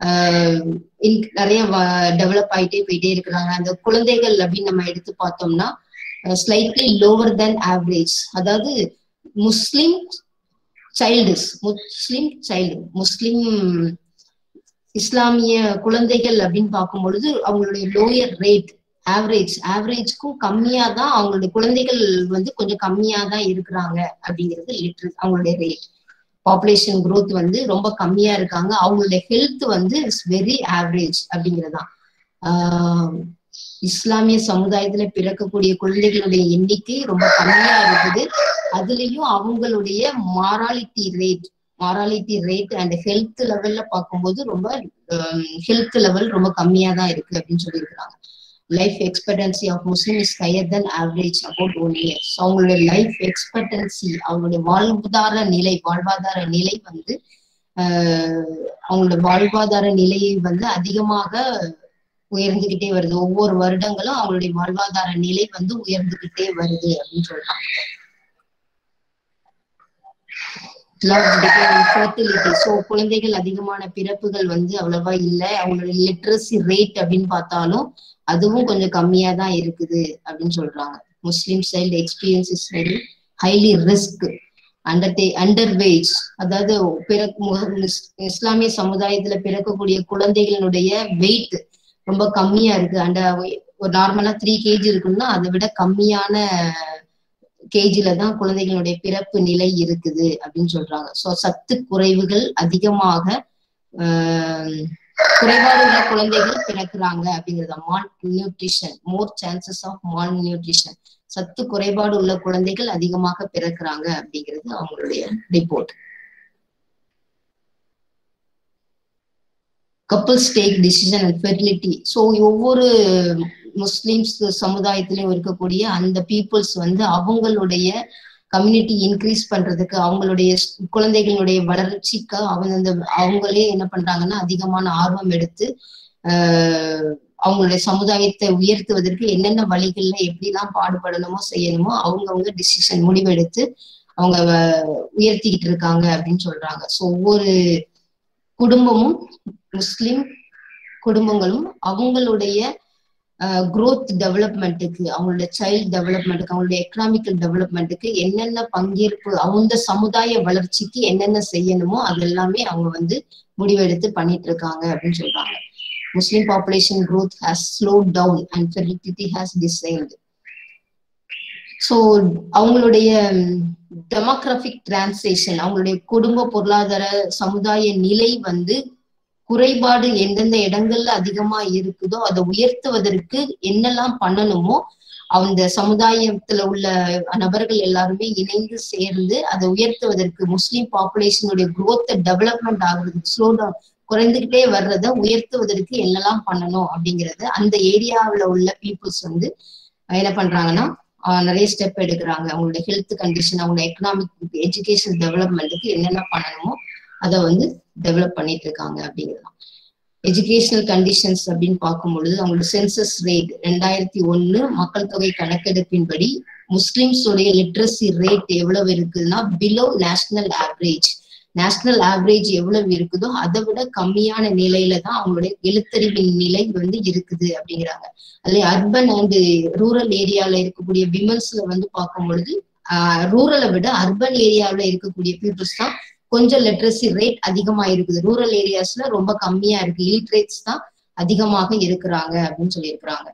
நிறைய டெவலப் ஆயிட்டே போயிட்டே இருக்கிறாங்க அந்த குழந்தைகள் அப்படின்னு நம்ம எடுத்து பார்த்தோம்னா ஸ்லைட்லி லோவர் தென் ஆவரேஜ் அதாவது முஸ்லிம் சைல்டுஸ் முஸ்லிம் சைல்டு முஸ்லிம் இஸ்லாமிய குழந்தைகள் அப்படின்னு பார்க்கும் பொழுது அவங்களுடைய லோயர் ரேட் ஆவரேஜ் ஆவரேஜ்க்கும் கம்மியா தான் அவங்களுடைய குழந்தைகள் வந்து கொஞ்சம் கம்மியா தான் இருக்கிறாங்க அப்படிங்கிறது லிட்ரு அவங்களுடைய ரேட் பாப்புலேஷன் குரோத் வந்து ரொம்ப கம்மியா இருக்காங்க அவங்களுடைய ஹெல்த் வந்து இட்ஸ் வெரி ஆவரேஜ் அப்படிங்கிறதான் ஆஹ் இஸ்லாமிய சமுதாயத்துல பிறக்கக்கூடிய குழந்தைகளுடைய எண்ணிக்கை ரொம்ப கம்மியா இருக்குது அதுலயும் அவங்களுடைய mortality rate mortality rate and health லெவல்ல பார்க்கும்போது ரொம்ப ஹெல்த் லெவல் ரொம்ப கம்மியா தான் இருக்கு அப்படின்னு சொல்லியிருக்கிறாங்க life expectancy of Muslim is higher than average about one years அவங்களுடைய லைஃப் எக்ஸ்பெக்டன்சி அவங்களுடைய வாழ்வாதார நிலை வாழ்வாதார நிலை வந்து அவங்களோட வாழ்வாதார நிலையை வந்து அதிகமாக உயர்ந்துகிட்டே வருது ஒவ்வொரு வருடங்களும் அவங்களுடைய வாழ்வாதார நிலை வந்து உயர்ந்துகிட்டே வருது அப்படின்னு சொல்றாங்க ஃபர்டிலிட்டி ஸோ குழந்தைகள் அதிகமான பிறப்புகள் வந்து அவ்வளவா இல்லை அவங்களோட லிட்ரஸி ரேட் அப்படின்னு பார்த்தாலும் அதுவும் கொஞ்சம் கம்மியா தான் இருக்குது அப்படின்னு சொல்றாங்க Muslim child experience is very highly risk under under wage அதாவது பிறக்கு இஸ்லாமிய சமுதாயத்துல பிறக்கக்கூடிய குழந்தைகளுடைய வெயிட் ரொம்ப கம்மியா இருக்கு அண்ட ஒரு நார்மலா த்ரீ கேஜி இருக்குன்னா அதை விட கம்மியான கேஜில தான் குழந்தைகளுடைய பிறப்பு நிலை இருக்குது அப்படின்னு சொல்றாங்க ஸோ சத்து குறைவுகள் அதிகமாக குறைபாடு உள்ள குழந்தைகள் பிறக்கிறாங்க அப்படிங்கிறத malnutrition more chances of malnutrition சத்து குறைபாடு உள்ள குழந்தைகள் அதிகமாக பிறக்கிறாங்க அப்படிங்கிறது அவங்களுடைய report couples take decision and fertility so ஒவ்வொரு முஸ்லிம்ஸ் சமுதாயத்திலையும் இருக்கக்கூடிய அந்த பீப்புள்ஸ் வந்து அவங்களுடைய கம்யூனிட்டி இன்க்ரீஸ் பண்றதுக்கு அவங்களுடைய குழந்தைகளுடைய வளர்ச்சிக்கு அவங்க அந்த அவங்களே என்ன பண்றாங்கன்னா அதிகமான ஆர்வம் எடுத்து ஆஹ் அவங்களுடைய சமுதாயத்தை உயர்த்துவதற்கு என்னென்ன வழிகள்ல எப்படிலாம் பாடுபடணுமோ செய்யணுமோ அவங்கவுங்க டிசிஷன் முடிவெடுத்து அவங்க உயர்த்திக்கிட்டு இருக்காங்க அப்படின்னு சொல்றாங்க ஸோ ஒவ்வொரு குடும்பமும் முஸ்லிம் குடும்பங்களும் அவங்களுடைய குரோத் டெவலப்மெண்ட்டுக்கு அவங்களோட சைல்ட் டெவலப்மெண்ட்டுக்கு அவங்களுடைய எக்கனாமிக்கல் டெவலப்மெண்ட்டுக்கு என்னென்ன பங்கேற்பு அவங்க சமுதாய வளர்ச்சிக்கு என்னென்ன செய்யணுமோ அது எல்லாமே அவங்க வந்து முடிவெடுத்து பண்ணிட்டு இருக்காங்க அப்படின்னு சொல்றாங்க Muslim population growth has slowed down and fertility has declined so அவங்களுடைய டெமோக்ராபிக் டிரான்சேஷன் அவங்களுடைய குடும்ப பொருளாதார சமுதாய நிலை வந்து குறைபாடு எந்தெந்த இடங்கள்ல அதிகமா இருக்குதோ அதை உயர்த்துவதற்கு என்னெல்லாம் பண்ணணுமோ அந்த சமுதாயத்துல உள்ள நபர்கள் எல்லாருமே இணைந்து சேர்ந்து அதை உயர்த்துவதற்கு முஸ்லிம் பாப்புலேஷனுடைய குரோத் டெவலப்மெண்ட் ஆகுறதுக்கு ஸ்லோ டவுன் குறைந்துகிட்டே வர்றத உயர்த்துவதற்கு என்னெல்லாம் பண்ணணும் அப்படிங்கறது அந்த ஏரியாவில் உள்ள பீப்புள்ஸ் வந்து என்ன பண்றாங்கன்னா நிறைய ஸ்டெப் எடுக்கிறாங்க அவங்களோட ஹெல்த் கண்டிஷன் அவங்களோட எக்கனாமிக் எஜுகேஷன் டெவலப்மெண்ட்டுக்கு என்னென்ன பண்ணணுமோ அதை வந்து டெவலப் பண்ணிட்டு இருக்காங்க அப்படிங்கிறது எஜுகேஷனல் கண்டிஷன்ஸ் அப்படின்னு பார்க்கும் பொழுது அவங்களோட சென்சஸ் ரேட் ரெண்டாயிரத்தி ஒண்ணு மக்கள் தொகை கணக்கெடுப்பின்படி முஸ்லிம்ஸ் உடைய லிட்ரஸி ரேட் எவ்வளவு இருக்குதுன்னா below national average national average எவ்வளவு இருக்குதோ அதை விட கம்மியான நிலையில தான் அவங்களுடைய எழுத்தறிவின் நிலை வந்து இருக்குது அப்படிங்கிறாங்க அதுல அர்பன் அண்ட் ரூரல் ஏரியால இருக்கக்கூடிய விமன்ஸ்ல வந்து பார்க்கும் பொழுது ஆஹ் ரூரலை விட அர்பன் ஏரியாவில இருக்கக்கூடிய பீப்புள்ஸ் தான் கொஞ்சம் லிட்ரஸி ரேட் அதிகமா இருக்குது ரூரல் ஏரியாஸ்ல ரொம்ப கம்மியா இருக்கு இலிட்ரேட்ஸ் தான் அதிகமாக இருக்கிறாங்க அப்படின்னு சொல்லியிருக்கிறாங்க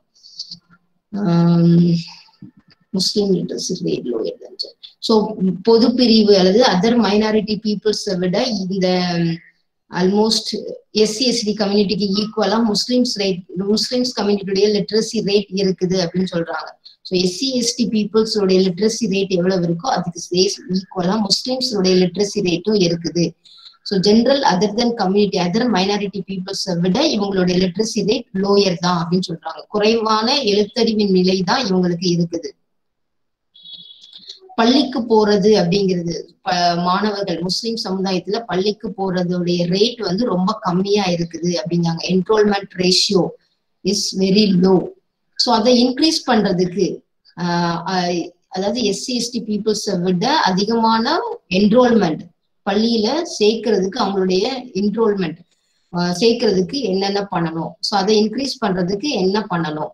Muslim literacy rate lower so பொது பிரிவு அல்லது அதர் மைனாரிட்டி பீப்புள்ஸை விட இந்த ஆல்மோஸ்ட் எஸ்சி எஸ்டி கம்யூனிட்டிக்கு ஈக்குவலா முஸ்லிம்ஸ் ரேட் முஸ்லிம்ஸ் கம்யூனிட்டியுடைய லிட்ரஸி ரேட் இருக்குது அப்படின்னு சொல்றாங்க ஸோ எஸ்சி எஸ்டி பீப்புள்ஸோடைய லிட்ரஸி ரேட் எவ்வளவு இருக்கோ அதுக்கு ஈக்குவலா முஸ்லிம்ஸோடைய லிட்ரஸி ரேட்டும் இருக்குது so general other than community other minority பீப்புள்ஸை விட இவங்களுடைய லிட்ரஸி ரேட் லோயர் தான் அப்படின்னு சொல்றாங்க குறைவான எழுத்தறிவின் நிலை தான் இவங்களுக்கு இருக்குது பள்ளிக்கு போறது அப்படிங்கிறது மாணவர்கள் முஸ்லிம் சமுதாயத்துல பள்ளிக்கு போறதுடைய ரேட் வந்து ரொம்ப கம்மியா இருக்குது அப்படிங்காங்க enrolment ratio is very low so அதை இன்க்ரீஸ் பண்றதுக்கு அதாவது எஸ்சி எஸ்டி பீப்புள்ஸை விட அதிகமான என்ரோல்மெண்ட் பள்ளியில சேர்க்கறதுக்கு அவங்களுடைய என்ரோல்மெண்ட் சேர்க்கறதுக்கு என்னென்ன பண்ணணும் ஸோ அதை இன்க்ரீஸ் பண்றதுக்கு என்ன பண்ணணும்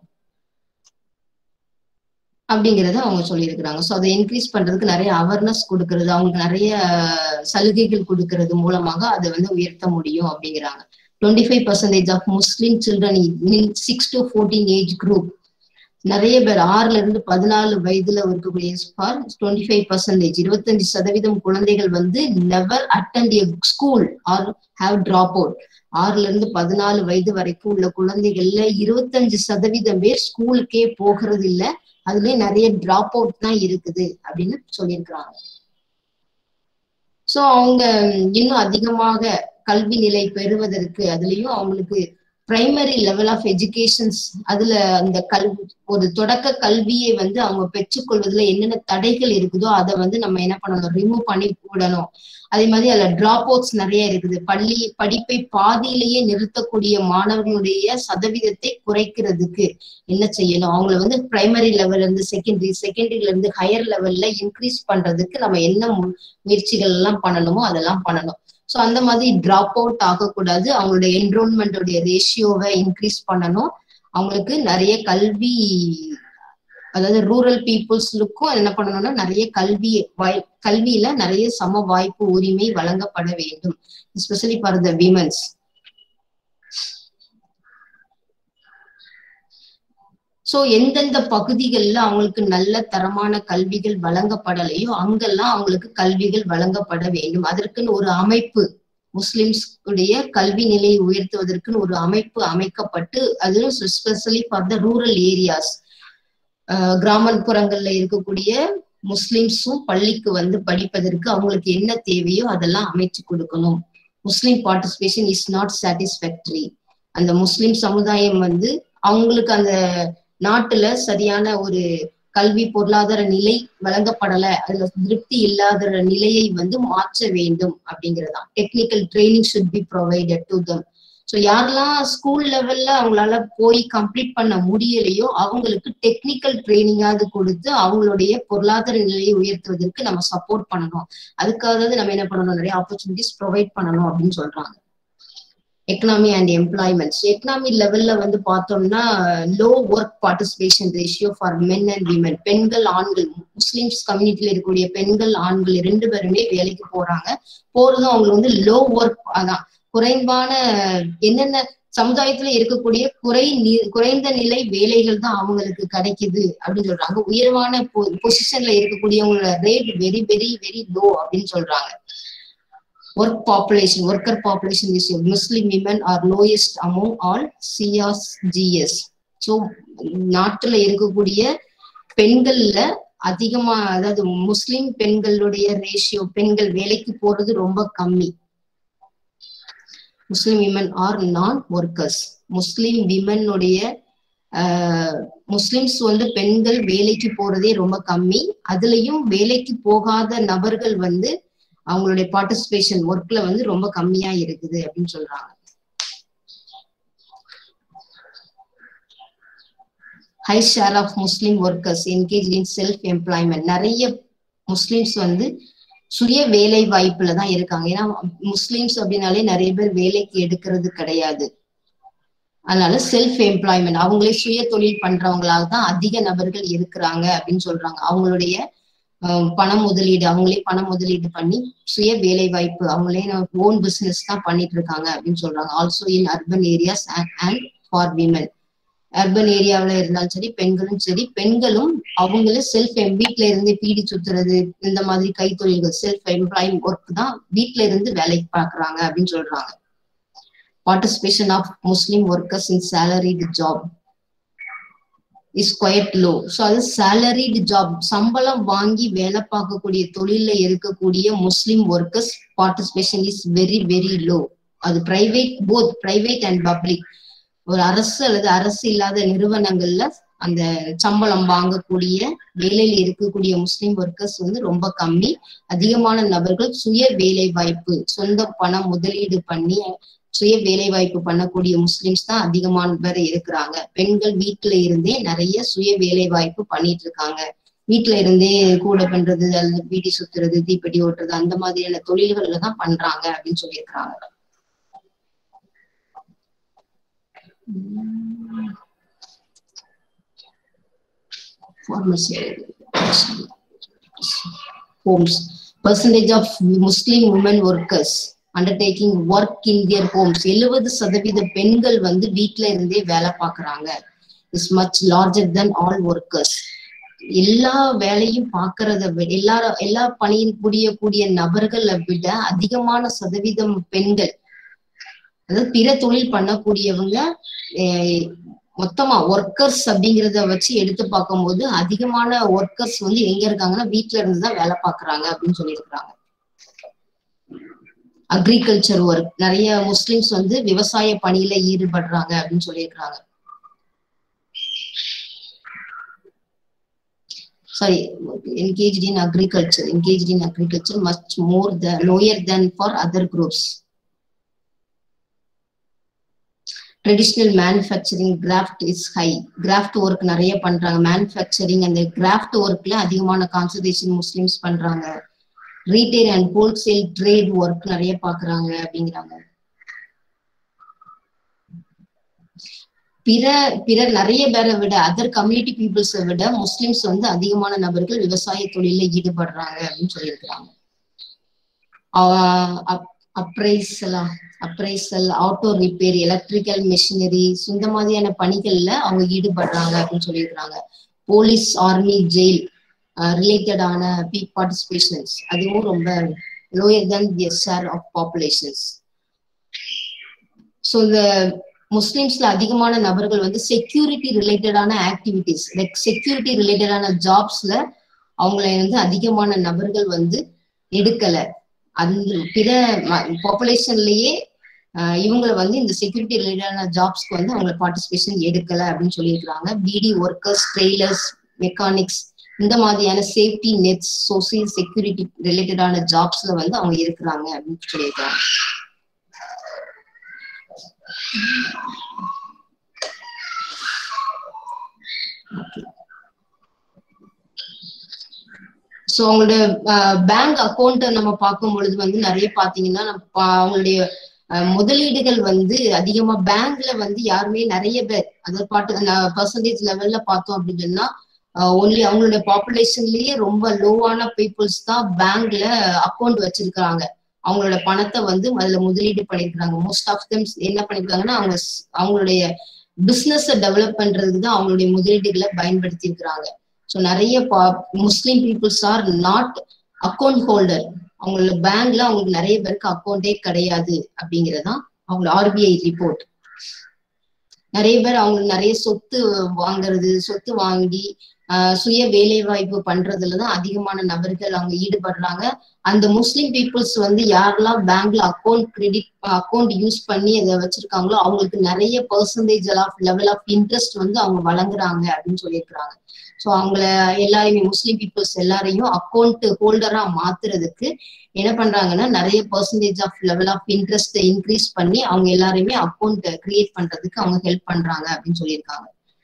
அப்படிங்கறத அவங்க சொல்லியிருக்கிறாங்க ஸோ அதை இன்க்ரீஸ் பண்றதுக்கு நிறைய அவேர்னஸ் கொடுக்கறது அவங்களுக்கு நிறைய சலுகைகள் கொடுக்கறது மூலமாக அதை வந்து உயர்த்த முடியும் அப்படிங்கிறாங்க twenty five percentage of Muslim children in six to fourteen age group நிறைய பேர் ஆறுல இருந்து பதினாலு வயதுல இருக்கக்கூடிய ஃபார் டுவெண்ட்டி ஃபைவ் பர்சன்டேஜ் இருபத்தஞ்சு சதவீதம் குழந்தைகள் வந்து never attend a school or have drop out ஆறுல இருந்து பதினாலு வயது வரைக்கும் உள்ள குழந்தைகள்ல இருபத்தஞ்சு சதவீதம் பேர் ஸ்கூலுக்கே போகிறது இல்ல அதுலயே நிறைய டிராப் அவுட் தான் இருக்குது அப்படின்னு சொல்லியிருக்கிறாங்க சோ அவங்க இன்னும் அதிகமாக கல்வி நிலை பெறுவதற்கு அதுலயும் அவங்களுக்கு பிரைமரி லெவல் ஆஃப் எஜுகேஷன்ஸ் அதுல அந்த கல்வி ஒரு தொடக்க கல்வியை வந்து அவங்க பெற்றுக்கொள்வதுல என்னென்ன தடைகள் இருக்குதோ அதை வந்து நம்ம என்ன பண்ணணும் ரிமூவ் பண்ணி விடணும் அதே மாதிரி அதுல டிராப் அவுட்ஸ் நிறைய இருக்குது பள்ளி படிப்பை பாதியிலேயே நிறுத்தக்கூடிய மாணவர்களுடைய சதவீதத்தை குறைக்கிறதுக்கு என்ன செய்யணும் அவங்கள வந்து பிரைமரி லெவல்ல இருந்து செகண்டரி செகண்டரில இருந்து ஹையர் லெவல்ல இன்க்ரீஸ் பண்றதுக்கு நம்ம என்ன முயற்சிகள் எல்லாம் பண்ணணுமோ அதெல்லாம் பண்ணணும் ஸோ அந்த மாதிரி டிராப் அவுட் ஆகக்கூடாது அவங்களுடைய என்ரோல்மெண்டோடைய ரேஷியோவை இன்க்ரீஸ் பண்ணணும் அவங்களுக்கு நிறைய கல்வி அதாவது ரூரல் பீப்புள்ஸ்லுக்கும் என்ன பண்ணணும்னா நிறைய கல்வி வாய் கல்வியில நிறைய சம வாய்ப்பு உரிமை வழங்கப்பட வேண்டும் especially for the womens so எந்தெந்த பகுதிகளில் அவங்களுக்கு நல்ல தரமான கல்விகள் வழங்கப்படலையோ அங்கெல்லாம் அவங்களுக்கு கல்விகள் வழங்கப்பட வேண்டும் அதற்குன்னு ஒரு அமைப்பு முஸ்லிம்ஸ் உடைய கல்வி நிலையை உயர்த்துவதற்குன்னு ஒரு அமைப்பு அமைக்கப்பட்டு அதுவும் specially for the rural areas கிராமப்புறங்கள்ல இருக்கக்கூடிய முஸ்லிம்ஸும் பள்ளிக்கு வந்து படிப்பதற்கு அவங்களுக்கு என்ன தேவையோ அதெல்லாம் அமைச்சு கொடுக்கணும் Muslim participation is not satisfactory அந்த முஸ்லிம் சமுதாயம் வந்து அவங்களுக்கு அந்த நாட்டுல சரியான ஒரு கல்வி பொருளாதார நிலை வழங்கப்படல அதுல திருப்தி இல்லாத நிலையை வந்து மாற்ற வேண்டும் அப்படிங்கறதான் technical training should be provided to them so யாரெல்லாம் ஸ்கூல் லெவல்ல அவங்களால போய் கம்ப்ளீட் பண்ண முடியலையோ அவங்களுக்கு டெக்னிக்கல் ட்ரைனிங்காவது கொடுத்து அவங்களுடைய பொருளாதார நிலையை உயர்த்துவதற்கு நம்ம சப்போர்ட் பண்ணணும் அதுக்காக நம்ம என்ன பண்ணணும் நிறைய ஆப்பர்ச்சுனிட்டிஸ் ப்ரொவைட் பண்ணணும் அப்படின்னு சொல்றாங்க எக்கனாமி அண்ட் எம்ப்ளாய்மெண்ட்ஸ் எக்கனாமி லெவல்ல வந்து பார்த்தோம்னா low work participation ratio for men and women பெண்கள் ஆண்கள் முஸ்லிம்ஸ் கம்யூனிட்டியில இருக்கக்கூடிய பெண்கள் ஆண்கள் ரெண்டு பேருமே வேலைக்கு போறாங்க போறதும் அவங்களுக்கு வந்து லோ ஒர்க் அதான் குறைவான என்னென்ன சமுதாயத்துல இருக்கக்கூடிய குறை குறைந்த நிலை வேலைகள் தான் அவங்களுக்கு கிடைக்குது அப்படின்னு சொல்றாங்க உயர்வான பொசிஷன்ல இருக்கக்கூடியவங்களோட rate very very very low அப்படின்னு சொல்றாங்க work population worker population which Muslim women are lowest among all சியாஸ் ஜிஎஸ் ஸோ நாட்டுல இருக்கக்கூடிய பெண்கள்ல அதிகமா அதாவது முஸ்லிம் பெண்களுடைய ரேஷியோ பெண்கள் வேலைக்கு போறது ரொம்ப கம்மி Muslim women are non workers Muslim விமனுடைய முஸ்லிம்ஸ் வந்து பெண்கள் வேலைக்கு போறதே ரொம்ப கம்மி அதுலயும் வேலைக்கு போகாத நபர்கள் வந்து அவங்களுடைய பார்ட்டிசிபேஷன் ஒர்க்ல வந்து ரொம்ப கம்மியா இருக்குது அப்படின்னு சொல்றாங்க high share of Muslim workers engage in self employment நிறைய முஸ்லிம்ஸ் வந்து சுய வேலை வாய்ப்புல தான் இருக்காங்க ஏன்னா முஸ்லிம்ஸ் அப்படின்னாலே நிறைய பேர் வேலைக்கு எடுக்கிறது கிடையாது அதனால செல்ஃப் எம்ப்ளாய்மெண்ட் அவங்களே சுய தொழில் பண்றவங்களாக தான் அதிக நபர்கள் இருக்கிறாங்க அப்படின்னு சொல்றாங்க அவங்களுடைய பண முதலீடு அவங்களே பண முதலீடு பண்ணி சுய வேலை வாய்ப்பு அவங்களே ஓன் பிசினஸ் தான் பண்ணிட்டு இருக்காங்க அப்படின்னு சொல்றாங்க also in urban areas and for women urban ஏரியாவில இருந்தாலும் சரி பெண்களும் சரி பெண்களும் அவங்களே செல்ஃப் வீட்ல இருந்து பீடி சுத்துறது இந்த மாதிரி கைத்தொழில்கள் செல்ஃப் எம்ப்ளாய் ஒர்க் தான் வீட்ல இருந்து வேலைக்கு பாக்குறாங்க அப்படின்னு சொல்றாங்க participation of Muslim workers in salaried job is quite low so அது சேலரிடு ஜாப் சம்பளம் வாங்கி வேலை பார்க்கக்கூடிய தொழில இருக்கக்கூடிய Muslim workers participation is very very low அது private both private and public ஒரு அரசு அல்லது அரசு இல்லாத நிறுவனங்கள்ல அந்த சம்பளம் வாங்கக்கூடிய வேலையில இருக்கக்கூடிய முஸ்லிம் ஒர்க்கர்ஸ் வந்து ரொம்ப கம்மி அதிகமான நபர்கள் சுய வேலை வாய்ப்பு சொந்த பணம் முதலீடு பண்ணி சுய வேலை வாய்ப்பு பண்ணக்கூடிய முஸ்லிம்ஸ் தான் அதிகமான பேர் இருக்கிறாங்க பெண்கள் வீட்டுல இருந்தே நிறைய சுய வேலை வாய்ப்பு பண்ணிட்டு இருக்காங்க வீட்டுல இருந்தே கூட பண்றது அல்லது பீடி சுத்துறது தீப்பெட்டி ஓட்டுறது அந்த மாதிரியான தொழில்கள்ல தான் பண்றாங்க அப்படின்னு சொல்லியிருக்கிறாங்க homes percentage of muslim women workers undertaking work in their homes எழுபது சதவீத பெண்கள் வந்து வீட்டுல இருந்தே வேலை பார்க்கறாங்க is much larger than all workers எல்லா வேலையும் பாக்குறத விட எல்லா எல்லா பணியில் புரியக்கூடிய நபர்களை விட அதிகமான சதவீதம் பெண்கள் அதாவது பிற தொழில் பண்ணக்கூடியவங்க மொத்தமா ஒர்க்கர்ஸ் அப்படிங்கிறத வச்சு எடுத்து பார்க்கும்போது அதிகமான ஒர்க்கர்ஸ் வந்து எங்க இருக்காங்கன்னா வீட்டுல இருந்துதான் வேலை பாக்குறாங்க அப்படின்னு சொல்லியிருக்கிறாங்க அக்ரிகல்ச்சர் ஒர்க் நிறைய முஸ்லிம்ஸ் வந்து விவசாய பணியில ஈடுபடுறாங்க அப்படின்னு சொல்லியிருக்கிறாங்க sorry engaged in agriculture engaged in agriculture much more the lower than for other groups traditional manufacturing craft is high craft work நிறைய பண்றாங்க மேனுஃபேக்சரிங் அந்த கிராஃப்ட் ஒர்க்ல அதிகமான கான்சன்ட்ரேஷன் முஸ்லிம்ஸ் பண்றாங்க retail and wholesale trade work நிறைய பாக்குறாங்க அப்படிங்கிறாங்க பிற பிற நிறைய பேரை விட அதர் கம்யூனிட்டி பீப்புள்ஸை விட முஸ்லிம்ஸ் வந்து அதிகமான நபர்கள் விவசாய தொழில ஈடுபடுறாங்க அப்படின்னு சொல்லியிருக்கிறாங்க அப்ரைசலா appraisal auto repair electrical machinery இந்த மாதிரியான பணிகள்ல அவங்க ஈடுபடுறாங்க அப்படின்னு சொல்லியிருக்கிறாங்க போலீஸ் ஆர்மி ஜெயில் ரிலேட்டடான பீ பார்ட்டிசிபேஷன்ஸ் அதுவும் ரொம்ப lower than the share of populations so இந்த முஸ்லிம்ஸ்ல அதிகமான நபர்கள் வந்து செக்யூரிட்டி ரிலேட்டடான ஆக்டிவிட்டிஸ் லைக் செக்யூரிட்டி ரிலேட்டடான ஜாப்ஸ்ல அவங்கள வந்து அதிகமான நபர்கள் வந்து எடுக்கல அந்த பிற பாப்புலேஷன்லயே இவங்களை வந்து இந்த செக்யூரிட்டி ரிலேட்டடான ஜாப்ஸ்க்கு வந்து அவங்களை பார்ட்டிசிபேஷன் எடுக்கல அப்படின்னு சொல்லியிருக்கிறாங்க பிடி ஒர்க்கர்ஸ் ட்ரெய்லர்ஸ் மெக்கானிக்ஸ் இந்த மாதிரியான சேஃப்டி நெட்ஸ் சோசியல் செக்யூரிட்டி ரிலேட்டடான ஜாப்ஸ்ல வந்து அவங்க இருக்கிறாங்க அப்படின்னு சொல்லியிருக்காங்க ஸோ அவங்களோட பேங்க் அக்கௌண்ட்டை நம்ம பார்க்கும் பொழுது வந்து நிறைய பாத்தீங்கன்னா நம்ம அவங்களுடைய முதலீடுகள் வந்து அதிகமா பேங்க்ல வந்து யாருமே நிறைய பேர் அதாவது பாட்டு பர்சன்டேஜ் லெவல்ல பார்த்தோம் அப்படின்னு சொன்னா ஒன்லி அவங்களுடைய பாப்புலேஷன்லயே ரொம்ப லோவான பீப்புள்ஸ் தான் பேங்க்ல அக்கௌண்ட் வச்சிருக்காங்க அவங்களோட பணத்தை வந்து அதுல முதலீடு பண்ணிருக்காங்க மோஸ்ட் ஆஃப் தெம் என்ன பண்ணிருக்காங்கன்னா அவங்க அவங்களுடைய பிசினஸ் டெவலப் பண்றதுக்கு தான் அவங்களுடைய முதலீடுகளை பயன்படுத்தி இருக்கிறாங்க ஸோ நிறைய Muslim peoples are not account holder அவங்களோட பேங்க்ல அவங்களுக்கு நிறைய பேருக்கு அக்கௌண்டே கிடையாது அப்படிங்கறதுதான் அவங்களோட ஆர்பிஐ ரிப்போர்ட் நிறைய பேர் அவங்களுக்கு நிறைய சொத்து வாங்குறது சொத்து வாங்கி சுய வேலை வாய்ப்பு பண்றதுலதான் அதிகமான நபர்கள் அவங்க ஈடுபடுறாங்க அந்த முஸ்லிம் பீப்புள்ஸ் வந்து யாரெல்லாம் பேங்க்ல அக்கௌண்ட் கிரெடிட் அக்கௌண்ட் யூஸ் பண்ணி அதை வச்சிருக்காங்களோ அவங்களுக்கு நிறைய percentage of level of interest வந்து அவங்க வழங்குறாங்க அப்படின்னு சொல்லியிருக்கிறாங்க ஸோ அவங்கள எல்லாரையுமே முஸ்லீம் பீப்புள்ஸ் எல்லாரையும் அக்கௌண்ட் ஹோல்டரா மாத்துறதுக்கு என்ன பண்றாங்கன்னா நிறைய percentage of level of interest increase பண்ணி அவங்க எல்லாரையுமே அக்கௌண்ட் கிரியேட் பண்றதுக்கு அவங்க ஹெல்ப் பண்றாங்க அப்படின்னு சொல்லியிருக்காங்க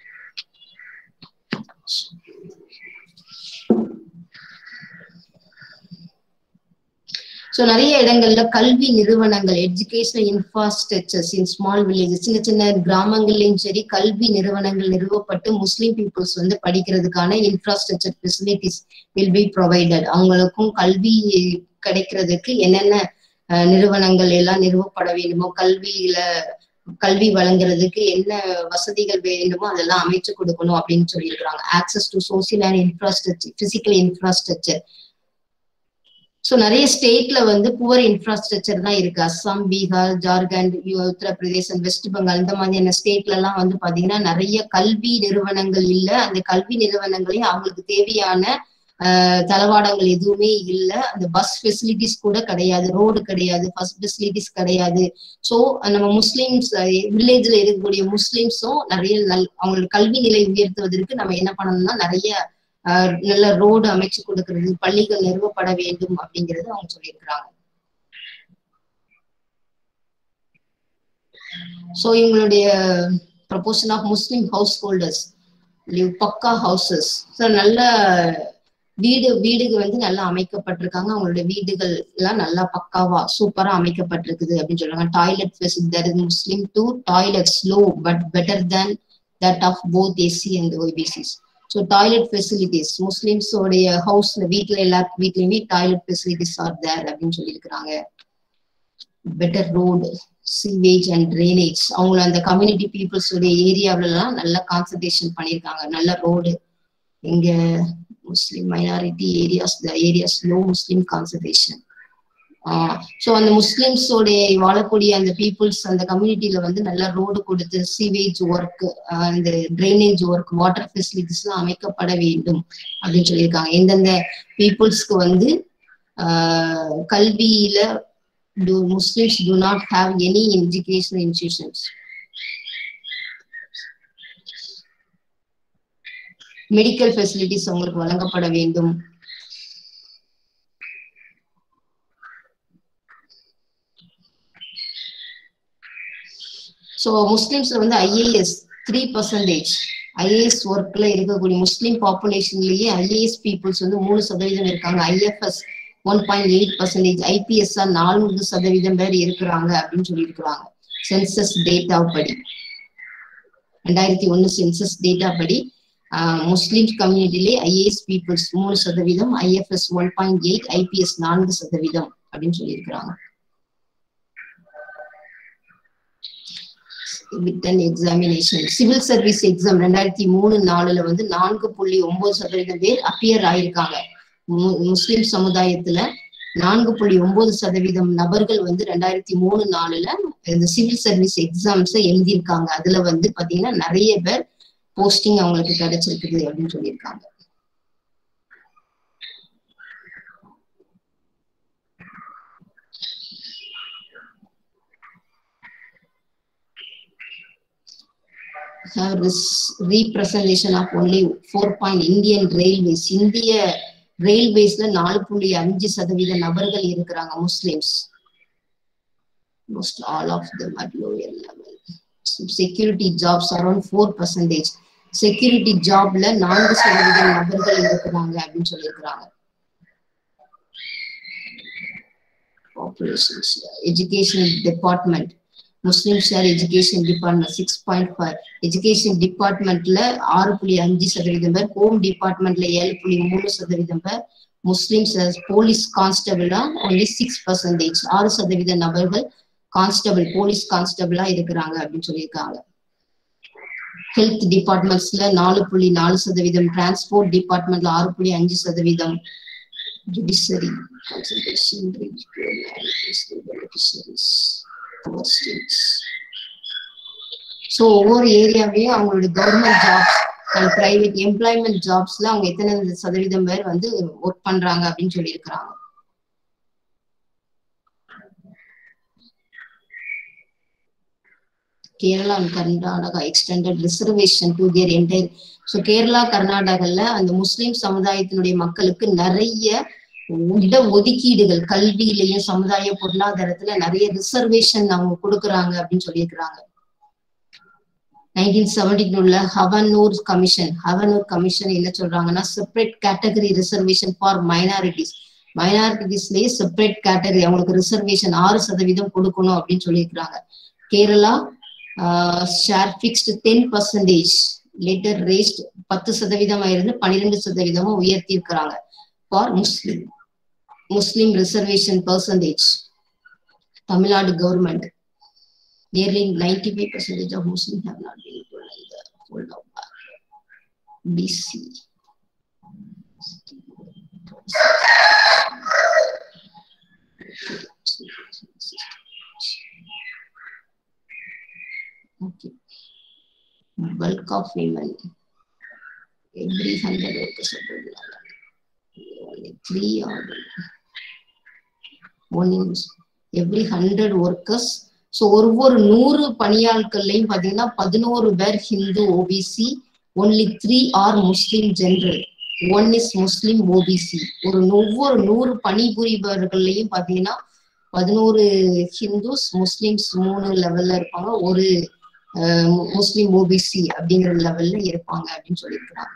ஸோ நிறைய இடங்கள்ல கல்வி நிறுவனங்கள் educational infrastructures in small villages சின்ன சின்ன கிராமங்கள்லயும் சரி கல்வி நிறுவனங்கள் நிறுவப்பட்டு முஸ்லீம் பீப்புள்ஸ் வந்து படிக்கிறதுக்கான infrastructure facilities will be provided அவங்களுக்கும் கல்வி கிடைக்கிறதுக்கு என்னென்ன நிறுவனங்கள் எல்லாம் நிறுவப்பட வேண்டுமோ கல்வியில கல்வி வழங்குறதுக்கு என்ன வசதிகள் வேண்டுமோ அதெல்லாம் அமைச்சு கொடுக்கணும் அப்படின்னு சொல்லியிருக்கிறாங்க access to social and infrastructure physical infrastructure so நிறைய ஸ்டேட்ல வந்து புவர் இன்ஃப்ராஸ்ட்ரக்சர் தான் இருக்கு அஸ்ஸாம் பீகார் ஜார்க்கண்ட் உத்தரப்பிரதேசம் வெஸ்ட் பெங்கால் இந்த மாதிரியான ஸ்டேட்ல எல்லாம் வந்து பாத்தீங்கன்னா நிறைய கல்வி நிறுவனங்கள் இல்ல அந்த கல்வி நிறுவனங்களையும் அவங்களுக்கு தேவையான தளவாடங்கள் எதுவுமே இல்ல அந்த பஸ் ஃபெசிலிட்டிஸ் கூட கிடையாது ரோடு கிடையாது பஸ் ஃபெசிலிட்டிஸ் கிடையாது ஸோ நம்ம முஸ்லிம்ஸ் வில்லேஜ்ல இருக்கக்கூடிய முஸ்லிம்ஸும் நிறைய நல் அவங்களோட கல்வி நிலை உயர்த்துவதற்கு நம்ம என்ன பண்ணணும்னா நிறைய நல்ல ரோடு அமைச்சு கொடுக்கறது பள்ளிகள் நிறுவப்பட வேண்டும் அப்படிங்கறது அவங்க சொல்லியிருக்கிறாங்க ஸோ இவங்களுடைய proportion of Muslim house holders pucca houses so நல்ல வீடு வீடுகள் வந்து நல்லா அமைக்கப்பட்டிருக்காங்க அவங்களுடைய வீடுகள் எல்லாம் நல்லா பக்காவா சூப்பரா அமைக்கப்பட்டிருக்குது அப்படின்னு சொல்றாங்க toilet facility Muslim to toilet slow but better than that of both SC and OBCs so toilet facilities முஸ்லிம்ஸோடைய ஹவுஸ்ல வீட்டுல எல்லா வீட்லயுமே டாய்லெட் ஃபெசிலிட்டிஸ் ஆர் தேர் அப்படின்னு சொல்லியிருக்கிறாங்க better road sewage and drainage அவங்கள அந்த கம்யூனிட்டி பீப்புள்ஸோடைய ஏரியாவிலலாம் நல்லா கான்சன்ட்ரேஷன் பண்ணியிருக்காங்க நல்ல ரோடு இங்க Muslim minority areas the areas low Muslim concentration so அந்த முஸ்லிம்ஸோடைய வாழக்கூடிய அந்த பீப்புள்ஸ் அந்த கம்யூனிட்டியில வந்து நல்ல ரோடு கொடுத்து சீவேஜ் ஒர்க் அந்த ட்ரைனேஜ் ஒர்க் வாட்டர் ஃபெசிலிட்டிஸ் எல்லாம் அமைக்கப்பட வேண்டும் அப்படின்னு சொல்லியிருக்காங்க எந்தெந்த பீப்புள்ஸ்க்கு வந்து கல்வியில do Muslims do not have any educational institutions. Medical facilities அவங்களுக்கு வழங்கப்பட வேண்டும் ஸோ முஸ்லிம்ஸ்ல வந்து ஐஏஎஸ் த்ரீ பர்சன்டேஜ் ஐஏஎஸ் ஒர்க்ல இருக்கக்கூடிய முஸ்லீம் பாப்புலேஷன்லயே ஐஏஎஸ் பீப்புள்ஸ் வந்து மூணு சதவீதம் இருக்காங்க IFS one point eight percentage IPS நான்கு சதவீதம் பேர் இருக்கிறாங்க அப்படின்னு சொல்லி இருக்கிறாங்க சென்சஸ் டேட்டா படி ரெண்டாயிரத்தி ஒன்னு சென்சஸ் டேட்டா படி முஸ்லிம் கம்யூனிட்டிலே ஐஏஎஸ் பீப்புள்ஸ் மூணு சதவீதம் IFS one point eight IPS நான்கு சதவீதம் அப்படின்னு சொல்லியிருக்கிறாங்க written examination civil service exam ரெண்டாயிரத்தி மூணு நாலுல வந்து நான்கு புள்ளி ஒன்பது சதவீதம் பேர் அப்பியர் ஆயிருக்காங்க முஸ்லிம் சமுதாயத்துல நான்கு புள்ளி ஒன்பது சதவீதம் நபர்கள் வந்து ரெண்டாயிரத்தி மூணு நாலுல இந்த சிவில் சர்வீஸ் எக்ஸாம்ஸை எழுதியிருக்காங்க அதுல வந்து பாத்தீங்கன்னா நிறைய பேர் போஸ்டிங் அவங்களுக்கு கிடைச்சிருக்குது அப்படின்னு சொல்லியிருக்காங்க have res- representation of only four point Indian railways. இந்திய ரயில்வேஸ்ல நாலு புள்ளி அஞ்சு சதவீத நபர்கள் இருக்கிறாங்க Muslims most all of them at lower level. Security jobs around four percentage. Security ஜாப்ல நான்கு சதவீதம் நபர்கள் இருக்கிறாங்க அப்படின்னு சொல்லியிருக்கிறாங்க population education department Muslim share education department six point five எஜுகேஷன் டிபார்ட்மெண்ட்ல ஆறு புள்ளி அஞ்சு சதவீதம் பேர் ஹோம் டிபார்ட்மெண்ட்ல ஏழு புள்ளி மூணு சதவீதம் பேர் முஸ்லிம்ஸ் போலீஸ் கான்ஸ்டபிளா ஒன்லி சிக்ஸ் பர்சன்டேஜ் ஆறு சதவீத நபர்கள் கான்ஸ்டபிள் போலீஸ் கான்ஸ்டபிளா இருக்கிறாங்க அப்படின்னு சொல்லியிருக்காங்க ஹெல்த் டிபார்ட்மெண்ட்ஸ்ல நாலு புள்ளி நாலு சதவீதம் டிரான்ஸ்போர்ட் டிபார்ட்மெண்ட்ல ஆறு புள்ளி அஞ்சு சதவீதம் judiciary concentration beneficiaries states so ஒவ்வொரு ஏரியாவையும் அவங்களோட government jobs and private employment ஜாப்ஸ்ல அவங்க எத்தனை சதவீதம் பேர் வந்து ஒர்க் பண்றாங்க அப்படின்னு சொல்லியிருக்கிறாங்க Kerala and Karnataka extended reservation to their entire so Kerala கர்நாடகால அந்த முஸ்லிம் சமுதாயத்தினுடைய மக்களுக்கு நிறைய இட ஒதுக்கீடுகள் கல்வியிலையும் சமுதாய பொருளாதாரத்துல நிறைய ரிசர்வேஷன் அவங்க கொடுக்குறாங்க அப்படின்னு சொல்லியிருக்கிறாங்க நைன்டீன் செவன்டீன் உள்ள ஹவனூர் கமிஷன் ஹவனூர் கமிஷன் என்ன சொல்றாங்கன்னா separate category reservation for minorities மைனாரிட்டிஸ்லயே செப்பரேட் கேட்டகரி அவங்களுக்கு ரிசர்வேஷன் ஆறு சதவீதம் கொடுக்கணும் அப்படின்னு சொல்லியிருக்கிறாங்க Kerala share fixed ten percentage later raised பத்து சதவீதமா இருந்து பன்னிரெண்டு சதவீதமா உயர்த்தி இருக்கிறாங்க for Muslim Muslim reservation percentage Tamil Nadu government nearly 95 percentage of Muslims have not been told in the fold of BC. Okay. Bulk of women. Every hundred workers of the only three or one in every hundred workers so ஒவ்வொரு நூறு பணியாட்கள்லையும் பாத்தீங்கன்னா பதினோரு பேர் Hindu OBC only three are Muslim general one is Muslim OBC ஒரு ஒவ்வொரு நூறு பணிபுரிபவர்கள்லையும் பாத்தீங்கன்னா பதினோரு ஹிந்துஸ் முஸ்லிம்ஸ் மூணு லெவல்ல இருப்பாங்க ஒரு முஸ்லிம் ஓபிசி அப்படிங்கிற லெவல்ல இருப்பாங்க அப்படின்னு சொல்லியிருக்கிறாங்க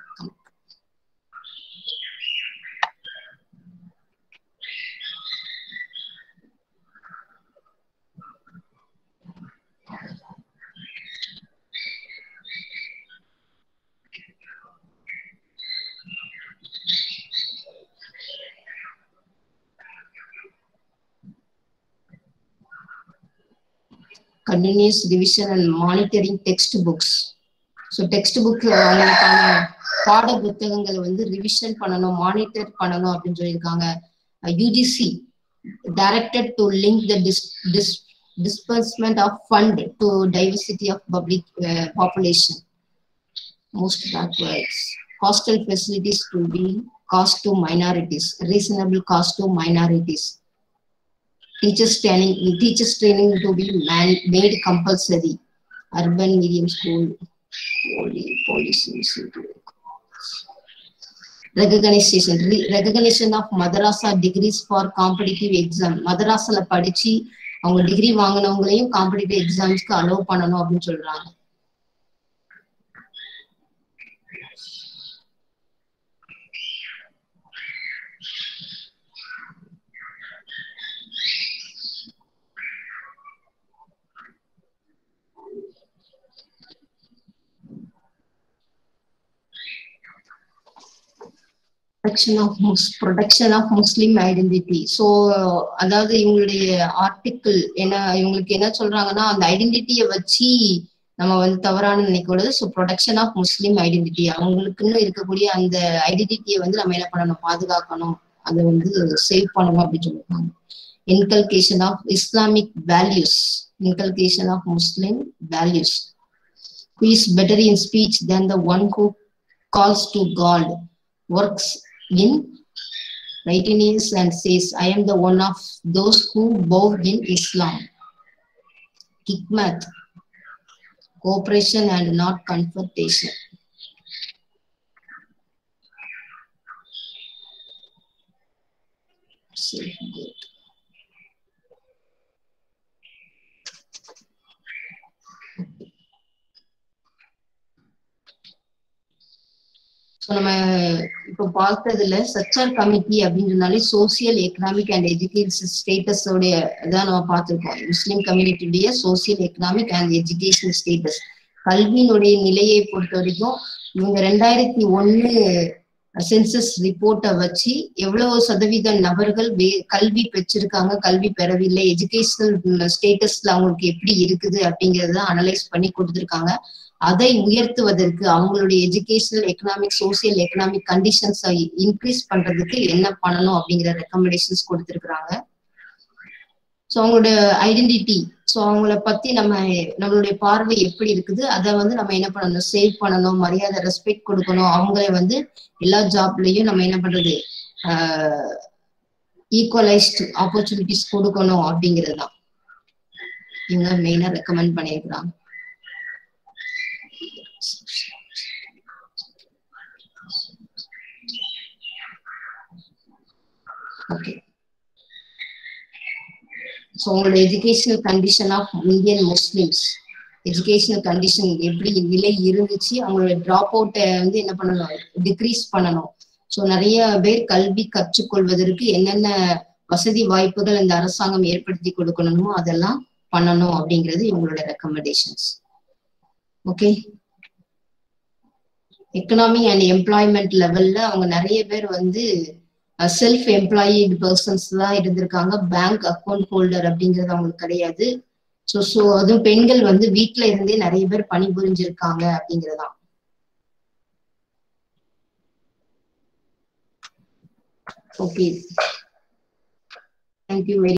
continuous revision and monitoring text books so text book அவங்களுக்கான பாட புத்தகங்களை வந்து ரிவிஷன் பண்ணணும் மானிட்டர் பண்ணணும் அப்படின்னு சொல்லியிருக்காங்க UGC directed to link the dis dis disbursement of fund to diversity of public population most backwards hostel facilities to be cost to minorities reasonable cost to minorities teachers training teachers training to be man, made compulsory urban medium school poly, policies recognition re, recognition of madrasa degrees for competitive exam மதராசால படிச்சு அவங்க degree வாங்கினவங்களையும் competitive எக்ஸாம்ஸ்க்கு allow பண்ணணும் அப்படின்னு சொல்றாங்க production of Mus production of Muslim identity so அதாவது இவங்களுடைய ஆர்டிக்கிள் என்ன இவங்களுக்கு என்ன சொல்றாங்கன்னா அந்த ஐடென்டிட்டியை வச்சு நம்ம வந்து தவறான நினைக்கூடாது so production of Muslim identity அவங்களுக்குன்னு இருக்கக்கூடிய அந்த ஐடென்டிட்டியை வந்து நம்ம என்ன பண்ணணும் பாதுகாக்கணும் அதை வந்து சேவ் பண்ணணும் அப்படின்னு சொல்லியிருக்காங்க inculcation of Islamic values inculcation of Muslim values who is better in speech than the one who calls to God, works in righteousness and says, I am the one of those who bow in Islam. Hikmat, cooperation and not confrontation Safe good. So நம்ம இப்போ பார்த்ததுல Sachar committee அப்படின்றனாலே social economic and education ஸ்டேட்டஸோடைய இதான் நம்ம பார்த்துருக்கோம் Muslim கம்யூனிட்டியுடைய social economic and education status கல்வியினுடைய நிலையை பொறுத்த வரைக்கும் இவங்க ரெண்டாயிரத்தி ஒன்னு சென்சஸ் ரிப்போர்ட்டை வச்சு எவ்வளவு சதவீத நபர்கள் கல்வி பெற்றிருக்காங்க கல்வி பெறவில்லை எஜுகேஷனல் ஸ்டேட்டஸ்ல அவங்களுக்கு எப்படி இருக்குது அப்படிங்கறத அனலைஸ் பண்ணி கொடுத்துருக்காங்க அதை உயர்த்துவதற்கு அவங்களுடைய எஜுகேஷனல் எக்கனாமிக் சோசியல் எக்கனாமிக் கண்டிஷன்ஸை இன்க்ரீஸ் பண்றதுக்கு என்ன பண்ணணும் அப்படிங்கிற ரெக்கமெண்டேஷன்ஸ் கொடுத்துருக்குறாங்க ஸோ அவங்களோட ஐடென்டிட்டி ஸோ அவங்கள பத்தி நம்ம நம்மளுடைய பார்வை எப்படி இருக்குது அதை வந்து நம்ம என்ன பண்ணணும் சேவ் பண்ணணும் மரியாதை ரெஸ்பெக்ட் கொடுக்கணும் அவங்கள வந்து எல்லா ஜாப்லயும் நம்ம என்ன பண்றது ஈக்குவலைஸ்டு ஆப்பர்ச்சுனிட்டிஸ் கொடுக்கணும் அப்படிங்கிறது தான் இவங்க மெயினா ரெக்கமெண்ட் பண்ணியிருக்கிறாங்க ஓகே ஸோ உங்களோட educational condition of Indian Muslims educational condition எப்படி நிலை இருந்துச்சு அவங்களோட ட்ராப் அவுட்டை வந்து என்ன பண்ணணும் டிக்ரீஸ் பண்ணணும் ஸோ நிறைய பேர் கல்வி கற்றுக்கொள்வதற்கு என்னென்ன வசதி வாய்ப்புகள் இந்த அரசாங்கம் ஏற்படுத்தி கொடுக்கணுமோ அதெல்லாம் பண்ணணும் அப்படிங்கிறது இவங்களோட ரெக்கமெண்டேஷன்ஸ் ஓகே எக்கனாமி அண்ட் எம்ப்ளாய்மெண்ட் லெவல்ல அவங்க நிறைய பேர் வந்து செல்ஃப் எம்ப்ளாயிட் பர்சன்ஸ் தான் இருந்திருக்காங்க பேங்க் அக்கௌண்ட் ஹோல்டர் அப்படிங்கிறது அவங்களுக்கு கிடையாது ஸோ ஸோ அதுவும் பெண்கள் வந்து வீட்டுல இருந்தே நிறைய பேர் பணிபுரிஞ்சிருக்காங்க அப்படிங்கிறதான் ஓகே தேங்க்யூ வெரி